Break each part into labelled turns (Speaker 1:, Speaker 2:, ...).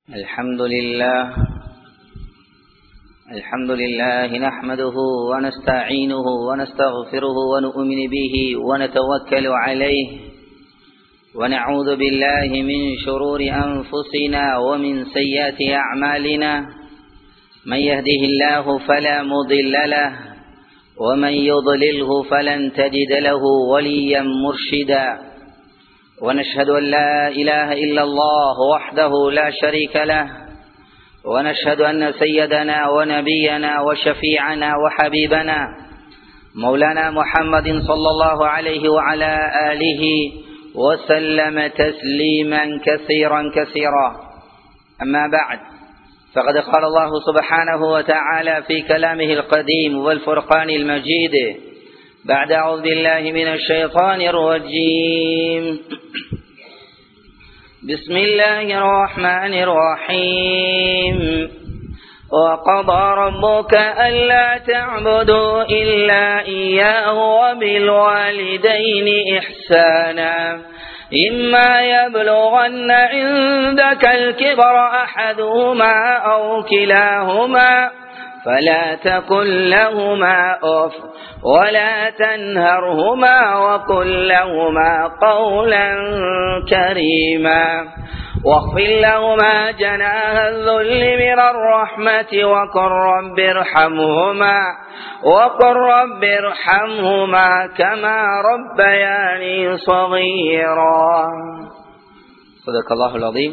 Speaker 1: الحمد لله الحمد لله نحمده ونستعينه ونستغفره ونؤمن به ونتوكل عليه ونعوذ بالله من شرور أنفسنا ومن سيئات أعمالنا من يهده الله فلا مضل له ومن يضلله فلن تجد له وليا مرشدا ونشهد أن لا إله إلا الله وحده لا شريك له ونشهد أن سيدنا ونبينا وشفيعنا وحبيبنا مولانا محمد صلى الله عليه وعلى آله وسلم تسليما كثيرا كثيرا أما بعد فقد قال الله سبحانه وتعالى في كلامه القديم والفرقان المجيد بعد أعوذ بالله من الشيطان الرجيم بسم الله الرحمن الرحيم وقضى ربك ألا تعبدوا إلا إياه وبالوالدين إحسانا إما يبلغن عندك الكبر أحدهما أو كلاهما فلا تقل لهما أف ولا تنهرهما وقل لهما قولا كريما واخفض لهما جناح الذل من الرحمة وقل رب ارحمهما وقل رب ارحمهما كما ربياني صغيرا صدق الله العظيم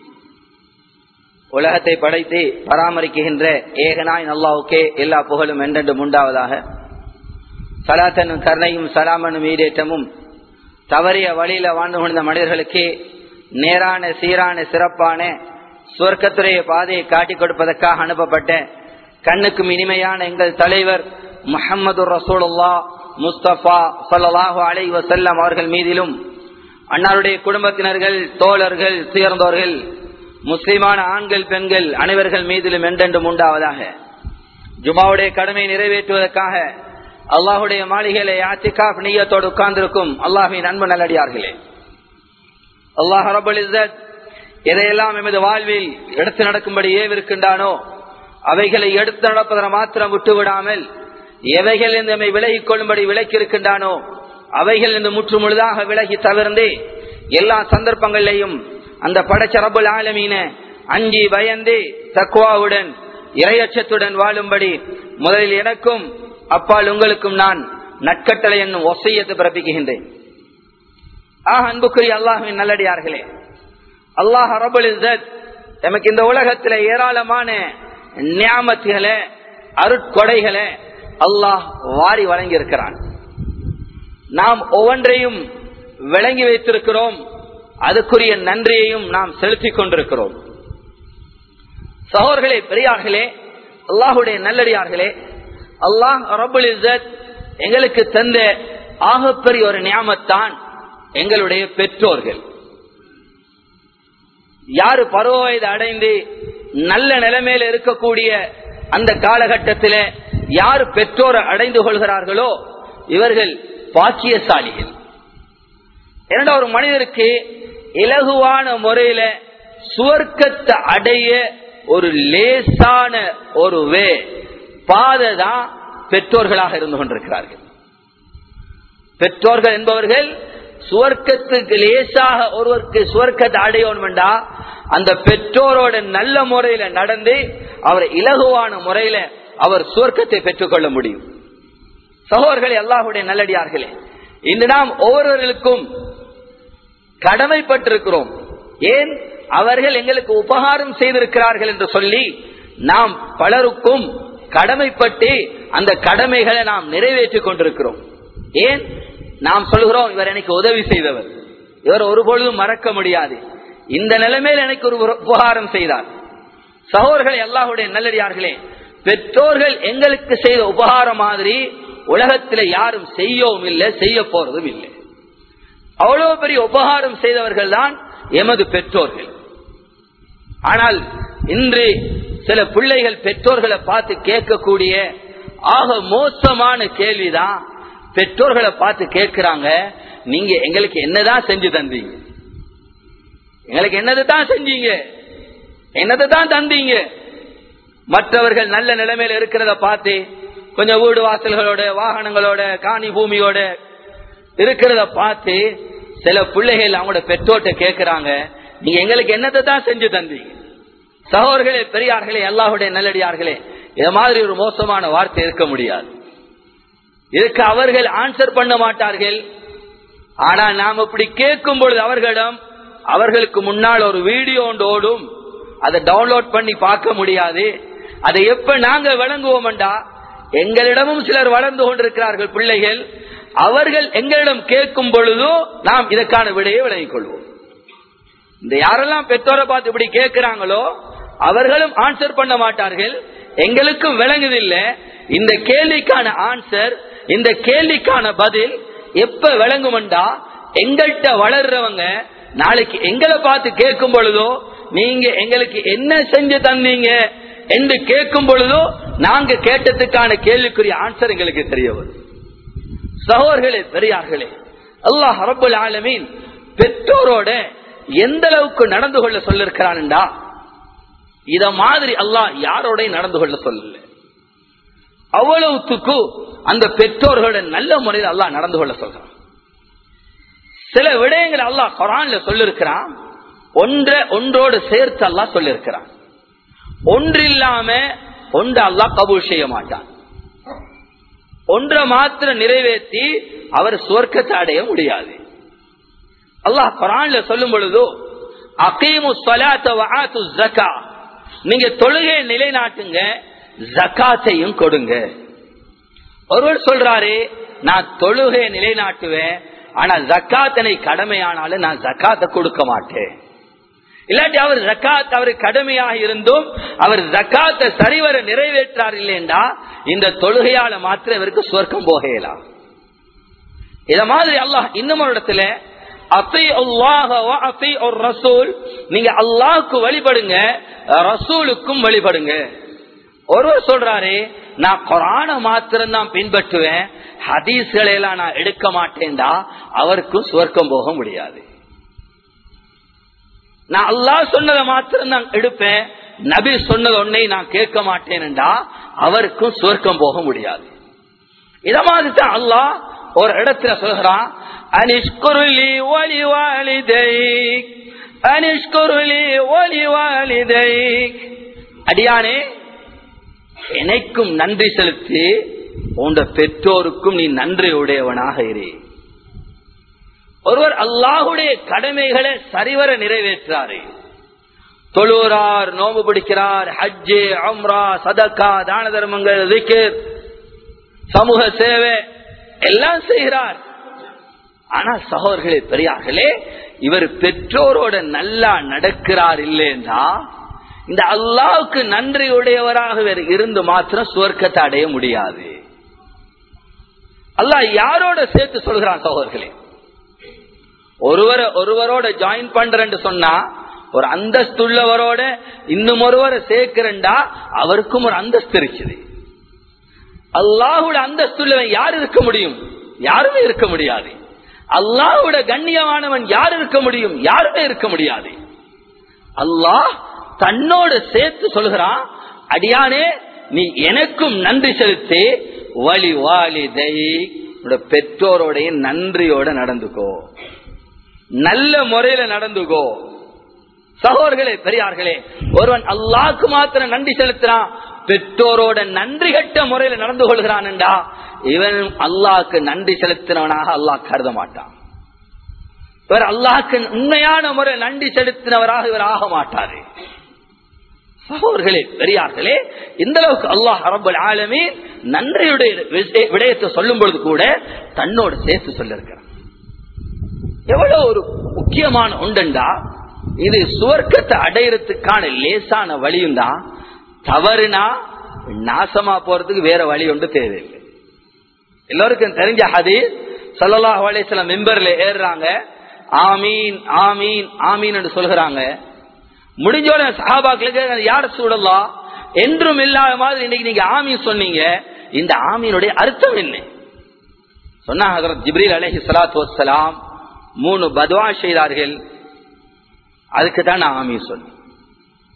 Speaker 1: உலகத்தை படைத்து பராமரிக்கின்ற ஏகனாய் அல்லாவுக்கே எல்லா புகழும் என்றென்றும் உண்டாவதாக சலாத்தனும் கருணையும் சலாமனும் ஈடேற்றமும் தவறிய வழியில வாழ்ந்து கொண்ட மனிதர்களுக்கு நேரான சீரான சிறப்பான சுவர்க்கத்துறைய பாதையை காட்டிக் கொடுப்பதற்காக அனுப்பப்பட்ட கண்ணுக்கும் இனிமையான எங்கள் தலைவர் முகமது ரசூலுல்லா முஸ்தபா சல்லாஹூ அலை வசல்லம் அவர்கள் மீதிலும் அன்னாருடைய குடும்பத்தினர்கள் தோழர்கள் சேர்ந்தோர்கள் முஸ்லிமான ஆண்கள் பெண்கள் அனைவர்கள் மீதிலும் என்றென்றும் உண்டாவதாக ஜுமாவுடைய கடமையை நிறைவேற்றுவதற்காக அல்லாஹுடைய மாளிகையில ஆத்திகாப் நீயத்தோடு உட்கார்ந்திருக்கும் அல்லாஹின் அன்பு நல்லடியார்களே அல்லாஹ் ரபுல் இசத் எதையெல்லாம் எமது வாழ்வில் எடுத்து நடக்கும்படி ஏவிருக்கின்றானோ அவைகளை எடுத்து நடப்பதனை மாத்திரம் விட்டுவிடாமல் எவைகள் நம்மை விலகிக் கொள்ளும்படி விலக்கி இருக்கின்றானோ அவைகள் இந்த முற்று முழுதாக விலகி தவிர்ந்து எல்லா சந்தர்ப்பங்களிலையும் அந்த படைச்ச ரபுல் ஆலமீன அஞ்சி பயந்து தக்குவாவுடன் இரையச்சத்துடன் வாழும்படி முதலில் எனக்கும் அப்பால் உங்களுக்கும் நான் நட்கட்டளை என்னும் ஒசையத்தை பிறப்பிக்கின்றேன் ஆஹ் அன்புக்குரிய அல்லாஹின் நல்லடியார்களே அல்லாஹ் ரபுல் எமக்கு இந்த உலகத்தில் ஏராளமான நியாமத்துகளை அருட்கொடைகளை அல்லாஹ் வாரி வழங்கி இருக்கிறான் நாம் ஒவ்வொன்றையும் விளங்கி வைத்திருக்கிறோம் அதுக்குரிய நன்றியையும் நாம் செலுத்திக் கொண்டிருக்கிறோம் சகோர்களே பெரியார்களே அல்லாஹுடைய நல்லடியார்களே அல்லாஹ் ரபுல் இசத் எங்களுக்கு தந்த ஆகப்பெரிய ஒரு நியாமத்தான் எங்களுடைய பெற்றோர்கள் யாரு பருவ வயது அடைந்து நல்ல நிலைமையில இருக்கக்கூடிய அந்த காலகட்டத்தில் யாரு பெற்றோரை அடைந்து கொள்கிறார்களோ இவர்கள் பாக்கியசாலிகள் இரண்டா ஒரு மனிதருக்கு இலகுவான முறையில சுவர்க்கத்தை அடைய ஒரு லேசான ஒரு வே பாதை தான் பெற்றோர்களாக இருந்து கொண்டிருக்கிறார்கள் பெற்றோர்கள் என்பவர்கள் சுவர்க்கத்துக்கு லேசாக ஒருவருக்கு சுவர்க்கத்தை அடையணும்டா அந்த பெற்றோரோட நல்ல முறையில நடந்து அவர் இலகுவான முறையில அவர் சுவர்க்கத்தை பெற்றுக்கொள்ள முடியும் சகோதரர்களே அல்லாஹுடைய நல்லடியார்களே இன்று நாம் ஒவ்வொருவர்களுக்கும் கடமைப்பட்டிருக்கிறோம் ஏன் அவர்கள் எங்களுக்கு உபகாரம் செய்திருக்கிறார்கள் என்று சொல்லி நாம் பலருக்கும் கடமைப்பட்டு அந்த கடமைகளை நாம் நிறைவேற்றிக் கொண்டிருக்கிறோம் ஏன் நாம் சொல்கிறோம் இவர் எனக்கு உதவி செய்தவர் இவர் ஒருபொழுதும் மறக்க முடியாது இந்த நிலைமையில் எனக்கு ஒரு உபகாரம் செய்தார் சகோதரர்கள் எல்லாருடைய நல்லடியார்களே பெற்றோர்கள் எங்களுக்கு செய்த உபகாரம் மாதிரி உலகத்தில் யாரும் செய்யவும் இல்லை செய்ய போறதும் இல்லை அவ்வளவு பெரிய உபகாரம் செய்தவர்கள் தான் எமது பெற்றோர்கள் ஆனால் இன்று சில பிள்ளைகள் பெற்றோர்களை பார்த்து கேட்கக்கூடிய ஆக மோசமான கேள்விதான் பெற்றோர்களை பார்த்து கேட்கிறாங்க நீங்க எங்களுக்கு என்னதான் செஞ்சு தந்தீங்க எங்களுக்கு என்னது தான் செஞ்சீங்க என்னதை தான் தந்தீங்க மற்றவர்கள் நல்ல நிலைமையில இருக்கிறத பார்த்து கொஞ்சம் வீடு வாசல்களோட வாகனங்களோட காணி பூமியோட இருக்கிறத பார்த்து சில பிள்ளைகள் அவங்களோட பெற்றோட்ட கேட்கிறாங்க நீங்க எங்களுக்கு என்னத்தை தான் செஞ்சு தந்தீங்க சகோதரர்களே பெரியார்களே அல்லாஹுடைய நல்லடியார்களே இது மாதிரி ஒரு மோசமான வார்த்தை இருக்க முடியாது இதுக்கு அவர்கள் ஆன்சர் பண்ண மாட்டார்கள் ஆனா நாம் இப்படி கேட்கும் பொழுது அவர்களிடம் அவர்களுக்கு முன்னால் ஒரு வீடியோ ஒன்று ஓடும் அதை டவுன்லோட் பண்ணி பார்க்க முடியாது அதை எப்ப நாங்க விளங்குவோம்டா எங்களிடமும் சிலர் வளர்ந்து கொண்டிருக்கிறார்கள் பிள்ளைகள் அவர்கள் எங்களிடம் கேட்கும் பொழுதோ நாம் இதற்கான விடையை விளங்கிக் கொள்வோம் இந்த யாரெல்லாம் பெற்றோரை பார்த்து இப்படி கேட்கிறாங்களோ அவர்களும் ஆன்சர் பண்ண மாட்டார்கள் எங்களுக்கும் விளங்குதில்லை இந்த கேள்விக்கான ஆன்சர் இந்த கேள்விக்கான பதில் எப்ப விளங்குமெண்டா எங்கள்கிட்ட வளர்றவங்க நாளைக்கு எங்களை பார்த்து கேட்கும் பொழுதோ நீங்க எங்களுக்கு என்ன செஞ்சு தந்தீங்க என்று கேட்கும் பொழுதோ நாங்க கேட்டதுக்கான கேள்விக்குரிய ஆன்சர் எங்களுக்கு தெரிய வரும் சகோதர்களே பெரியார்களே அல்லாஹ் ரபுல் ஆலமீன் பெற்றோரோட எந்த அளவுக்கு நடந்து கொள்ள சொல்லிருக்கிறான்டா இத மாதிரி அல்லாஹ் யாரோட நடந்து கொள்ள சொல்லல அவ்வளவுத்துக்கு அந்த பெற்றோர்களோட நல்ல முறையில் அல்லாஹ் நடந்து கொள்ள சொல்றான் சில விடயங்களை அல்லாஹ் குரான்ல சொல்லிருக்கிறான் ஒன்ற ஒன்றோடு சேர்த்து அல்லாஹ் சொல்லிருக்கிறான் ஒன்றில்லாம ஒன்று அல்லாஹ் கபூல் செய்ய மாட்டான் ஒன்றை மாத்திரம் நிறைவேற்றி அவர் சுவர்க்கத்தை அடைய முடியாது அல்லாஹ் குரான்ல சொல்லும் பொழுதோ அகீமு சலாத்த ஜக்கா நீங்க தொழுகை நிலைநாட்டுங்க ஜக்காத்தையும் கொடுங்க ஒருவர் சொல்றாரு நான் தொழுகை நிலைநாட்டுவேன் ஆனா ஜக்காத்தனை கடமையானாலும் நான் ஜக்காத்தை கொடுக்க மாட்டேன் இல்லாட்டி அவர் ஜக்காத் அவர் கடமையாக இருந்தும் அவர் ஜக்காத்தை சரிவர நிறைவேற்றார் இல்லைண்டா இந்த தொழுகையால மாத்திரம் இவருக்கு சொர்க்கம் போகலாம் இத மாதிரி அல்லாஹ் இன்னும் ஒரு இடத்துல ரசூல் நீங்க அல்லாஹுக்கு வழிபடுங்க ரசூலுக்கும் வழிபடுங்க ஒருவர் சொல்றாரு நான் குரான மாத்திரம் தான் பின்பற்றுவேன் ஹதீஸ்களை எல்லாம் நான் எடுக்க மாட்டேன்டா அவருக்கும் சுவர்க்கம் போக முடியாது நான் அல்லாஹ் சொன்னதை மாத்திரம் தான் எடுப்பேன் நபி சொன்னது ஒன்னை நான் கேட்க மாட்டேன்டா அவருக்கும் சுவர்க்கம் போக முடியாது இத மாதிரி தான் அல்லாஹ் ஒரு இடத்துல சொல்கிறான் அனிஷ்குருளி ஒலி வாலிதை அனிஷ்குருளி ஒலி வாலிதை அடியானே எனக்கும் நன்றி செலுத்தி உண்ட பெற்றோருக்கும் நீ நன்றி உடையவனாக இரு ஒருவர் அல்லாஹுடைய கடமைகளை சரிவர நிறைவேற்றாரு தொழுகிறார் நோம்பு பிடிக்கிறார் ஹஜ்ஜு அம்ரா சதக்கா தான தர்மங்கள் விக்கர் சமூக சேவை எல்லாம் செய்கிறார் ஆனா சகோதர்களே பெரியார்களே இவர் பெற்றோரோட நல்லா நடக்கிறார் இல்லைன்றா இந்த அல்லாவுக்கு நன்றி உடையவராக இவர் இருந்து மாத்திரம் சுவர்க்கத்தை அடைய முடியாது அல்லாஹ் யாரோட சேர்த்து சொல்கிறான் சகோதரர்களே ஒருவர ஒருவரோட ஜாயின் பண்றேன்னு சொன்னா ஒரு அந்தஸ்து உள்ளவரோட இன்னும் ஒருவரை சேர்க்கிறண்டா அவருக்கும் ஒரு அந்தஸ்து இருக்குது அல்லாஹோட அந்தஸ்து உள்ளவன் யார் இருக்க முடியும் யாருமே இருக்க முடியாது அல்லாஹோட கண்ணியமானவன் யார் இருக்க முடியும் யாருமே இருக்க முடியாது அல்லாஹ் தன்னோட சேர்த்து சொல்கிறான் அடியானே நீ எனக்கும் நன்றி செலுத்தி வழி வாலிதை பெற்றோரோடைய நன்றியோட நடந்துக்கோ நல்ல முறையில நடந்துக்கோ சகோதர்களே பெரியார்களே ஒருவன் அல்லாக்கு மாத்திரம் நன்றி செலுத்துறான் பெற்றோரோட நன்றி கட்ட முறையில நடந்து கொள்கிறான்டா இவன் அல்லாக்கு நன்றி செலுத்தினவனாக அல்லாஹ் கருத மாட்டான் இவர் அல்லாஹ்க்கு உண்மையான முறை நன்றி செலுத்தினவராக இவர் ஆக மாட்டாரு சகோதர்களே பெரியார்களே இந்த அளவுக்கு அல்லாஹ் அரபுல் ஆலமே நன்றியுடைய விஷய- விடயத்தை சொல்லும் பொழுது கூட தன்னோடு சேர்த்து சொல்லிருக்கிறான் எவ்வளவு ஒரு முக்கியமான உண்டண்டா இது சுவர்க்கத்தை அடையறதுக்கான லேசான வழியும் தான் தவறுனா நாசமா போறதுக்கு வேற வழி ஒன்று தேவையில்லை எல்லோருக்கும் தெரிஞ்ச ஹதீஸ் ஸல்லல்லாஹு அலைஹி வஸல்லம் மெம்பர்ல ஏறுறாங்க ஆமீன் ஆமீன் ஆமீன் என்று சொல்கிறாங்க முடிஞ்சோட சஹாபாக்களுக்கு யார் சூழலாம் என்றும் இல்லாத மாதிரி இன்னைக்கு நீங்க ஆமீன் சொன்னீங்க இந்த ஆமீனுடைய அர்த்தம் என்ன சொன்னா ஹஜரத் ஜிப்ரீல் அலைஹி ஸலாத்து வஸ்ஸலாம் மூணு பத்வா செய்தார்கள் அதுக்கு தான் நான் ஆமீன் சொன்னேன்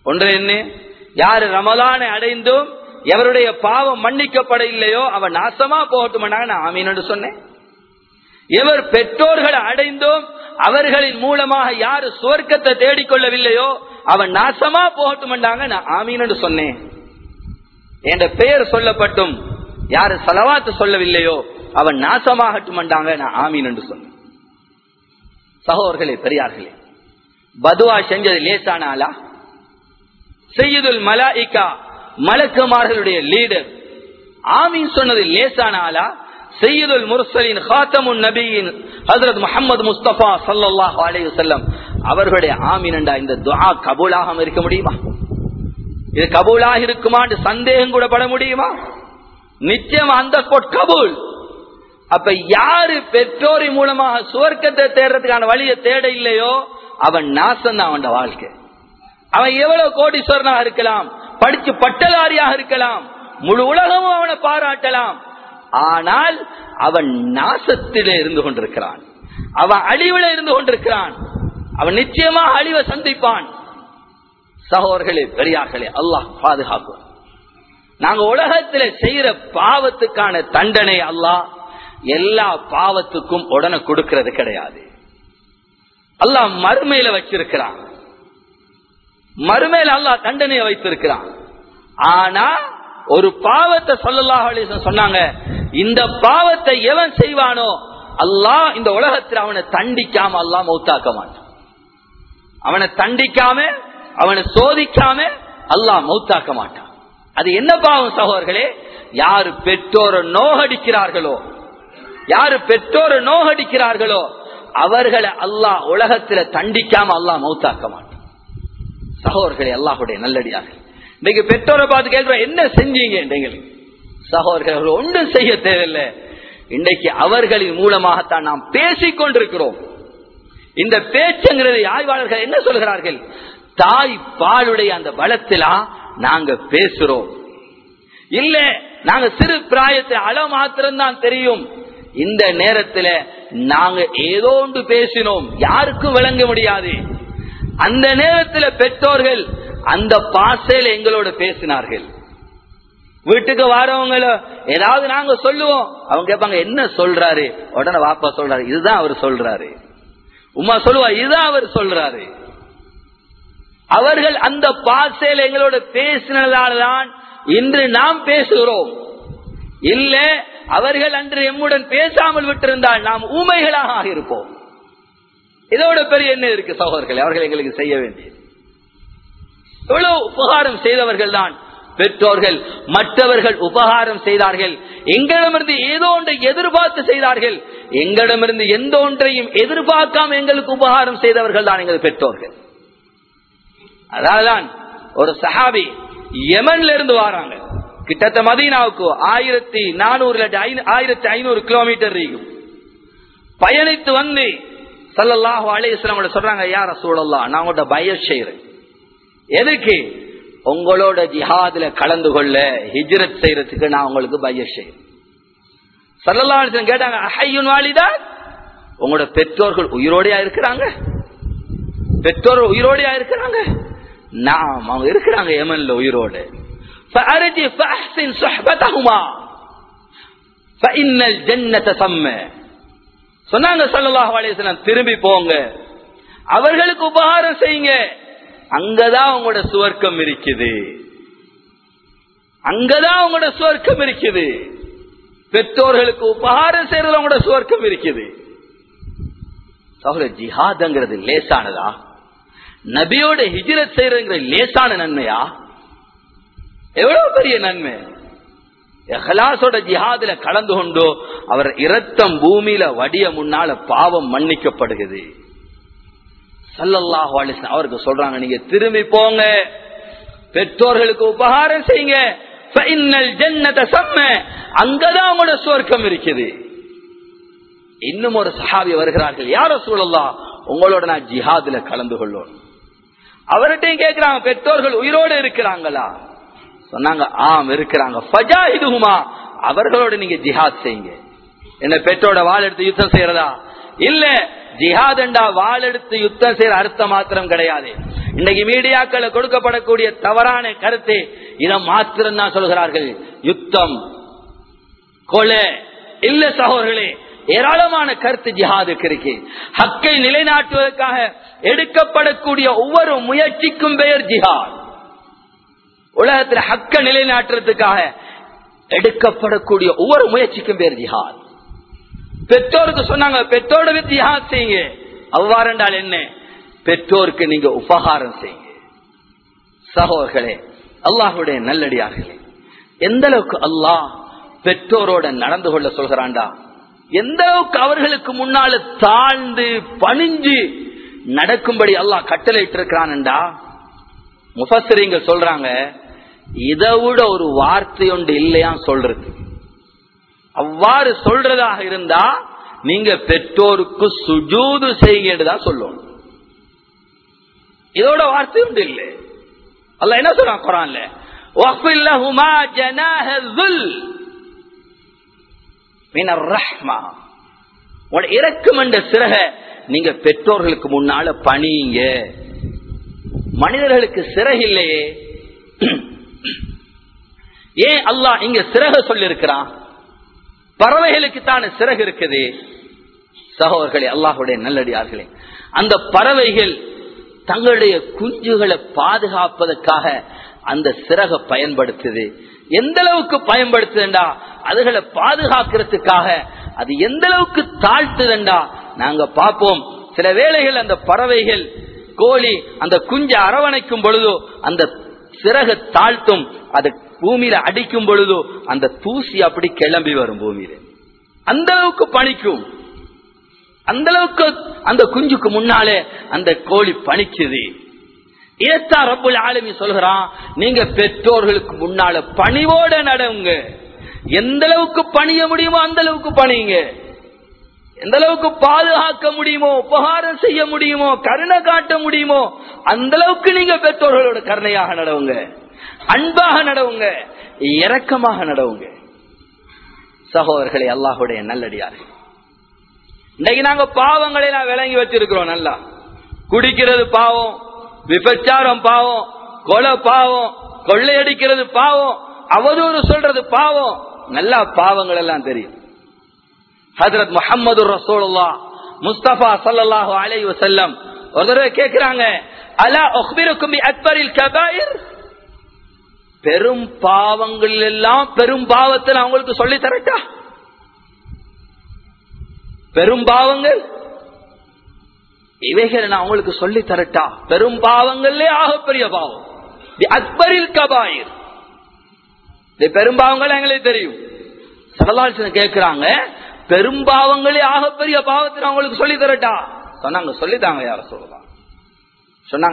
Speaker 1: ஒன்று என்ன யாரு ரமலானை அடைந்தும் எவருடைய பாவம் மன்னிக்கப்பட இல்லையோ அவன் நாசமா போகட்டும் நான் ஆமீன் என்று சொன்னேன் எவர் பெற்றோர்களை அடைந்தும் அவர்களின் மூலமாக யாரு சுவர்க்கத்தை தேடிக்கொள்ளவில்லையோ அவன் நாசமா போகட்டும் நான் ஆமீன் என்று சொன்னேன் என்ற பெயர் சொல்லப்பட்டும் யாரு செலவாத்து சொல்லவில்லையோ அவன் நாசமாகட்டும் நான் ஆமீன் என்று சொன்னேன் சகோதர்களே பெரியார்களே பதுவா செஞ்சது லேசான ஆளா செய்யுதுல் மலாயிகா மலக்குமார்களுடைய லீடர் ஆமீன் சொன்னது லேசான ஆளா செய்யுதுல் முர்சலின் ஹாத்தமுன் நபியின் ஹசரத் முகமது முஸ்தபா சல்லாஹ் அலைஹி வஸல்லம் அவர்களுடைய ஆமீனண்டா இந்த துஆ கபூலாகாம இருக்க முடியுமா இது கபூலாக இருக்குமான்னு சந்தேகம் கூட பட முடியுமா நிச்சயம் அந்த கபூல் அப்ப யாரு பெற்றோரின் மூலமாக சுவர்க்கத்தை தேடுறதுக்கான வழியை தேட இல்லையோ அவன் நாசம் தான் அவன் வாழ்க்கை அவன் எவ்வளவு கோடீஸ்வரனாக இருக்கலாம் படிச்சு பட்டதாரியாக இருக்கலாம் முழு உலகமும் அவனை பாராட்டலாம் ஆனால் அவன் நாசத்திலே இருந்து கொண்டிருக்கிறான் அவன் அழிவில இருந்து கொண்டிருக்கிறான் அவன் நிச்சயமா அழிவை சந்திப்பான் சகோதர்களே பெரியார்களே அல்லாஹ் பாதுகாக்கும் நாங்க உலகத்துல செய்யற பாவத்துக்கான தண்டனை அல்லாஹ் எல்லா பாவத்துக்கும் உடனே கொடுக்கிறது கிடையாது அல்லாஹ் மறுமையில வச்சிருக்கிறான் மறுமையில அல்லாஹ் தண்டனையை வைத்திருக்கிறான் ஆனா ஒரு பாவத்தை சொல்லலாம் சொன்னாங்க இந்த பாவத்தை எவன் செய்வானோ அல்லாஹ் இந்த உலகத்தில் அவனை தண்டிக்காம அல்லாஹ் மௌத்தாக்க மாட்டான் அவனை தண்டிக்காம அவனை சோதிக்காம அல்லாஹ் மௌத்தாக்க மாட்டான் அது என்ன பாவம் சகோதரர்களே யாரு பெற்றோரை நோகடிக்கிறார்களோ யாரு பெற்றோரை நோகடிக்கிறார்களோ அவர்களை அல்லாஹ் உலகத்துல தண்டிக்காம அல்லாஹ் மௌத்தாக்க மாட்டான் சகோதரர்களே அல்லாஹுடைய நல்லடியாக இன்னைக்கு பெற்றோரை பார்த்து கேட்கிறோம் என்ன செஞ்சீங்க எங்களுக்கு சகோதரர்கள் ஒன்றும் செய்ய தேவையில்லை இன்றைக்கு அவர்களின் மூலமாகத்தான் நாம் பேசிக் கொண்டிருக்கிறோம் இந்த பேச்சுங்கிறது ஆய்வாளர்கள் என்ன சொல்கிறார்கள் தாய் பாலுடைய அந்த பலத்திலா நாங்க பேசுறோம் இல்ல நாங்க சிறு பிராயத்தை அள மாத்திரம்தான் தெரியும் இந்த நேரத்துல நாங்க ஏதோ ஒன்று பேசினோம் யாருக்கும் விளங்க முடியாது அந்த நேரத்துல பெற்றோர்கள் அந்த பாசையில எங்களோட பேசினார்கள் வீட்டுக்கு வரவங்கள ஏதாவது நாங்க சொல்லுவோம் அவங்க கேட்பாங்க என்ன சொல்றாரு உடனே வாப்பா சொல்றாரு இதுதான் அவர் சொல்றாரு உமா சொல்லுவா இதுதான் அவர் சொல்றாரு அவர்கள் அந்த பாசையில எங்களோட பேசினதால்தான் இன்று நாம் பேசுகிறோம் இல்ல அவர்கள் அன்று எம்முடன் பேசாமல் விட்டிருந்தால் நாம் ஊமைகளாக இருப்போம் இதோட பெரிய என்ன இருக்கு சகோதரர்கள் அவர்கள் எங்களுக்கு செய்ய வேண்டியது எவ்வளவு உபகாரம் செய்தவர்கள் தான் பெற்றோர்கள் மற்றவர்கள் உபகாரம் செய்தார்கள் எங்களிடமிருந்து ஏதோ ஒன்றை எதிர்பார்த்து செய்தார்கள் எங்களிடமிருந்து எந்த ஒன்றையும் எதிர்பார்க்காம எங்களுக்கு உபகாரம் செய்தவர்கள் தான் எங்கள் பெற்றோர்கள் அதான் ஒரு சஹாபி யமன்ல இருந்து வராங்க கிட்டத்தட்ட மதீனாவுக்கு ஆயிரத்தி நானூறு ஆயிரத்தி ஐநூறு கிலோமீட்டர் இருக்கும் பயணித்து வந்து சல்லல்லாஹு அலையம் சொல்றாங்க யார சூழல்லாம் நான் உங்கள்கிட்ட பய செய்யறேன் எதுக்கு உங்களோட ஜிஹாதுல கலந்து கொள்ள ஹிஜ்ரத் செய்யறதுக்கு நான் உங்களுக்கு பய செய்யறேன் சல்லல்லா கேட்டாங்க அஹையுன் வாலிதா உங்களோட பெற்றோர்கள் உயிரோடையா இருக்கிறாங்க பெற்றோர்கள் உயிரோடையா இருக்கிறாங்க நாம் அவங்க இருக்கிறாங்க எமன்ல உயிரோடு فأرجي فأحسن صحبتهما فإن الجنة ثم சொன்னாங்க சல்லாஹ் அலேஸ்லாம் திரும்பி போங்க அவர்களுக்கு உபகாரம் செய்யுங்க அங்கதான் உங்களோட சுவர்க்கம் இருக்குது அங்கதான் உங்களோட சுவர்க்கம் இருக்குது பெற்றோர்களுக்கு உபகாரம் செய்யறது உங்களோட சுவர்க்கம் இருக்குது ஜிஹாதுங்கிறது லேசானதா நபியோட ஹிஜிரத் செய்யறதுங்கிற லேசான நன்மையா எவ்வளவு பெரிய நன்மை எஹலாசோட ஜிஹாதுல கலந்து கொண்டோ அவர் இரத்தம் பூமியில வடிய முன்னால பாவம் மன்னிக்கப்படுகிறது சல்லல்லாஹு அலிஸ்லாம் அவருக்கு சொல்றாங்க நீங்க திரும்பி போங்க பெற்றோர்களுக்கு உபகாரம் செய்யுங்க அங்கதான் உங்களோட சுவர்க்கம் இருக்குது இன்னும் ஒரு சஹாபி வருகிறார்கள் யார சூழல்லாம் உங்களோட நான் ஜிஹாதுல கலந்து கொள்ளணும் அவர்கிட்டையும் கேட்கிறாங்க பெற்றோர்கள் உயிரோடு இருக்கிறாங்களா சொன்னாங்க ஆம் இருக்கிறாங்க ஃபஜாஹிதுமா அவர்களோட நீங்க ஜிஹாத் செய்யுங்க என்ன பெற்றோட வாள் எடுத்து யுத்தம் செய்யறதா இல்ல ஜிஹாதண்டா வாளெடுத்து யுத்தம் செய்யற அர்த்தம் மாத்திரம் கிடையாது இன்னைக்கு மீடியாக்கள் கொடுக்கப்படக்கூடிய தவறான கருத்து இதை மாத்திரம் தான் சொல்கிறார்கள் யுத்தம் கொலை இல்ல சகோதரர்களே ஏராளமான கருத்து ஜிஹாதுக்கு இருக்கு ஹக்கை நிலைநாட்டுவதற்காக எடுக்கப்படக்கூடிய ஒவ்வொரு முயற்சிக்கும் பெயர் ஜிஹாத் உலகத்தில் ஹக்க நிலைநாட்டுறதுக்காக எடுக்கப்படக்கூடிய ஒவ்வொரு முயற்சிக்கும் பேர் ஜிஹாத் பெற்றோருக்கு சொன்னாங்க பெற்றோட வித் ஜிஹாத் செய்யுங்க அவ்வாறு என்றால் என்ன பெற்றோருக்கு நீங்க உபகாரம் செய்யுங்க சகோதரர்களே அல்லாஹுடைய நல்லடியார்களே எந்த அளவுக்கு அல்லாஹ் பெற்றோரோட நடந்து கொள்ள சொல்கிறான்டா எந்த அளவுக்கு அவர்களுக்கு முன்னால தாழ்ந்து பணிஞ்சு நடக்கும்படி அல்லாஹ் கட்டளையிட்டு இருக்கிறான்டா முஃபஸ்ஸரீங்க சொல்றாங்க இதை விட ஒரு வார்த்தை ஒன்று இல்லையா சொல்றது அவ்வாறு சொல்றதாக இருந்தா நீங்க பெற்றோருக்கு சுஜூது செய்யுங்கன்னு சொல்லணும் இதோட வார்த்தை உண்டு இல்லை அல்ல என்ன சொல்றான் குரான்ல وَاخْفِضْ لَهُمَا جَنَاحَ الذُّلِّ مِنَ الرَّحْمَةِ உங்களோட இறக்கம் என்ற சிறக நீங்க பெற்றோர்களுக்கு முன்னால பணியுங்க மனிதர்களுக்கு சிறகு இல்லையே ஏன் அல்லாஹ் இங்க சிறக சொல்லிருக்கிறான் பறவைகளுக்கு தானே சிறகு இருக்குது சகோதரர்களே அல்லாஹுடைய நல்லடியார்களே அந்த பறவைகள் தங்களுடைய குஞ்சுகளை பாதுகாப்பதற்காக அந்த சிறக பயன்படுத்துது எந்த அளவுக்கு பயன்படுத்துதுண்டா அதுகளை பாதுகாக்கிறதுக்காக அது எந்த அளவுக்கு தாழ்த்துதண்டா நாங்க பார்ப்போம் சில வேளைகள் அந்த பறவைகள் கோழி அந்த குஞ்ச அரவணைக்கும் பொழுதோ அந்த சிறக தாழ்த்தும் அது பூமியில அடிக்கும் பொழுதோ அந்த தூசி அப்படி கிளம்பி வரும் பூமியில அந்த அளவுக்கு பணிக்கும் அந்த அளவுக்கு அந்த குஞ்சுக்கு முன்னாலே அந்த கோழி பணிக்குது இதைத்தான் ரப்புல் ஆலமி சொல்கிறான் நீங்க பெற்றோர்களுக்கு முன்னால பணிவோட நடவுங்க எந்த அளவுக்கு பணிய முடியுமோ அந்த அளவுக்கு பணியுங்க எந்த அளவுக்கு பாதுகாக்க முடியுமோ உபகாரம் செய்ய முடியுமோ கருணை காட்ட முடியுமோ அந்த அளவுக்கு நீங்க பெற்றோர்களோட கருணையாக நடவுங்க அன்பாக நடவுங்க இரக்கமாக நடவுங்க சகோதரர்களே அல்லாஹுடைய நல்லடியார்கள் இன்னைக்கு நாங்க பாவங்களை நான் விளங்கி வச்சிருக்கிறோம் நல்லா குடிக்கிறது பாவம் விபச்சாரம் பாவம் கொலை பாவம் கொள்ளையடிக்கிறது பாவம் அவதூறு சொல்றது பாவம் நல்லா பாவங்கள் எல்லாம் தெரியும் ஹதரத் முகமது ரசோல்லா முஸ்தபா சல்லாஹூ அலை வசல்லம் ஒரு தடவை கேட்கிறாங்க அலா ஒஹ்பிருக்கும் அக்பரில் கபாயிர் பெரும் பாவங்கள் எல்லாம் பெரும் பாவத்தை நான் உங்களுக்கு சொல்லி தரட்டா பெரும் பாவங்கள் இவைகளை நான் உங்களுக்கு சொல்லி தரட்டா பெரும் பாவங்களே ஆகப்பெரிய பாவம் அக்பரில் கபாயிர் பெரும் பாவங்கள் எங்களுக்கு தெரியும் சரலாசன கேட்கிறாங்க பெரும்பாவங்களே ஆகப்பெரிய பாவத்தை நான் உங்களுக்கு சொல்லி தரட்டா சொன்னாங்க சொல்லித்தாங்க யார சொல்லலாம் சொன்னாங்க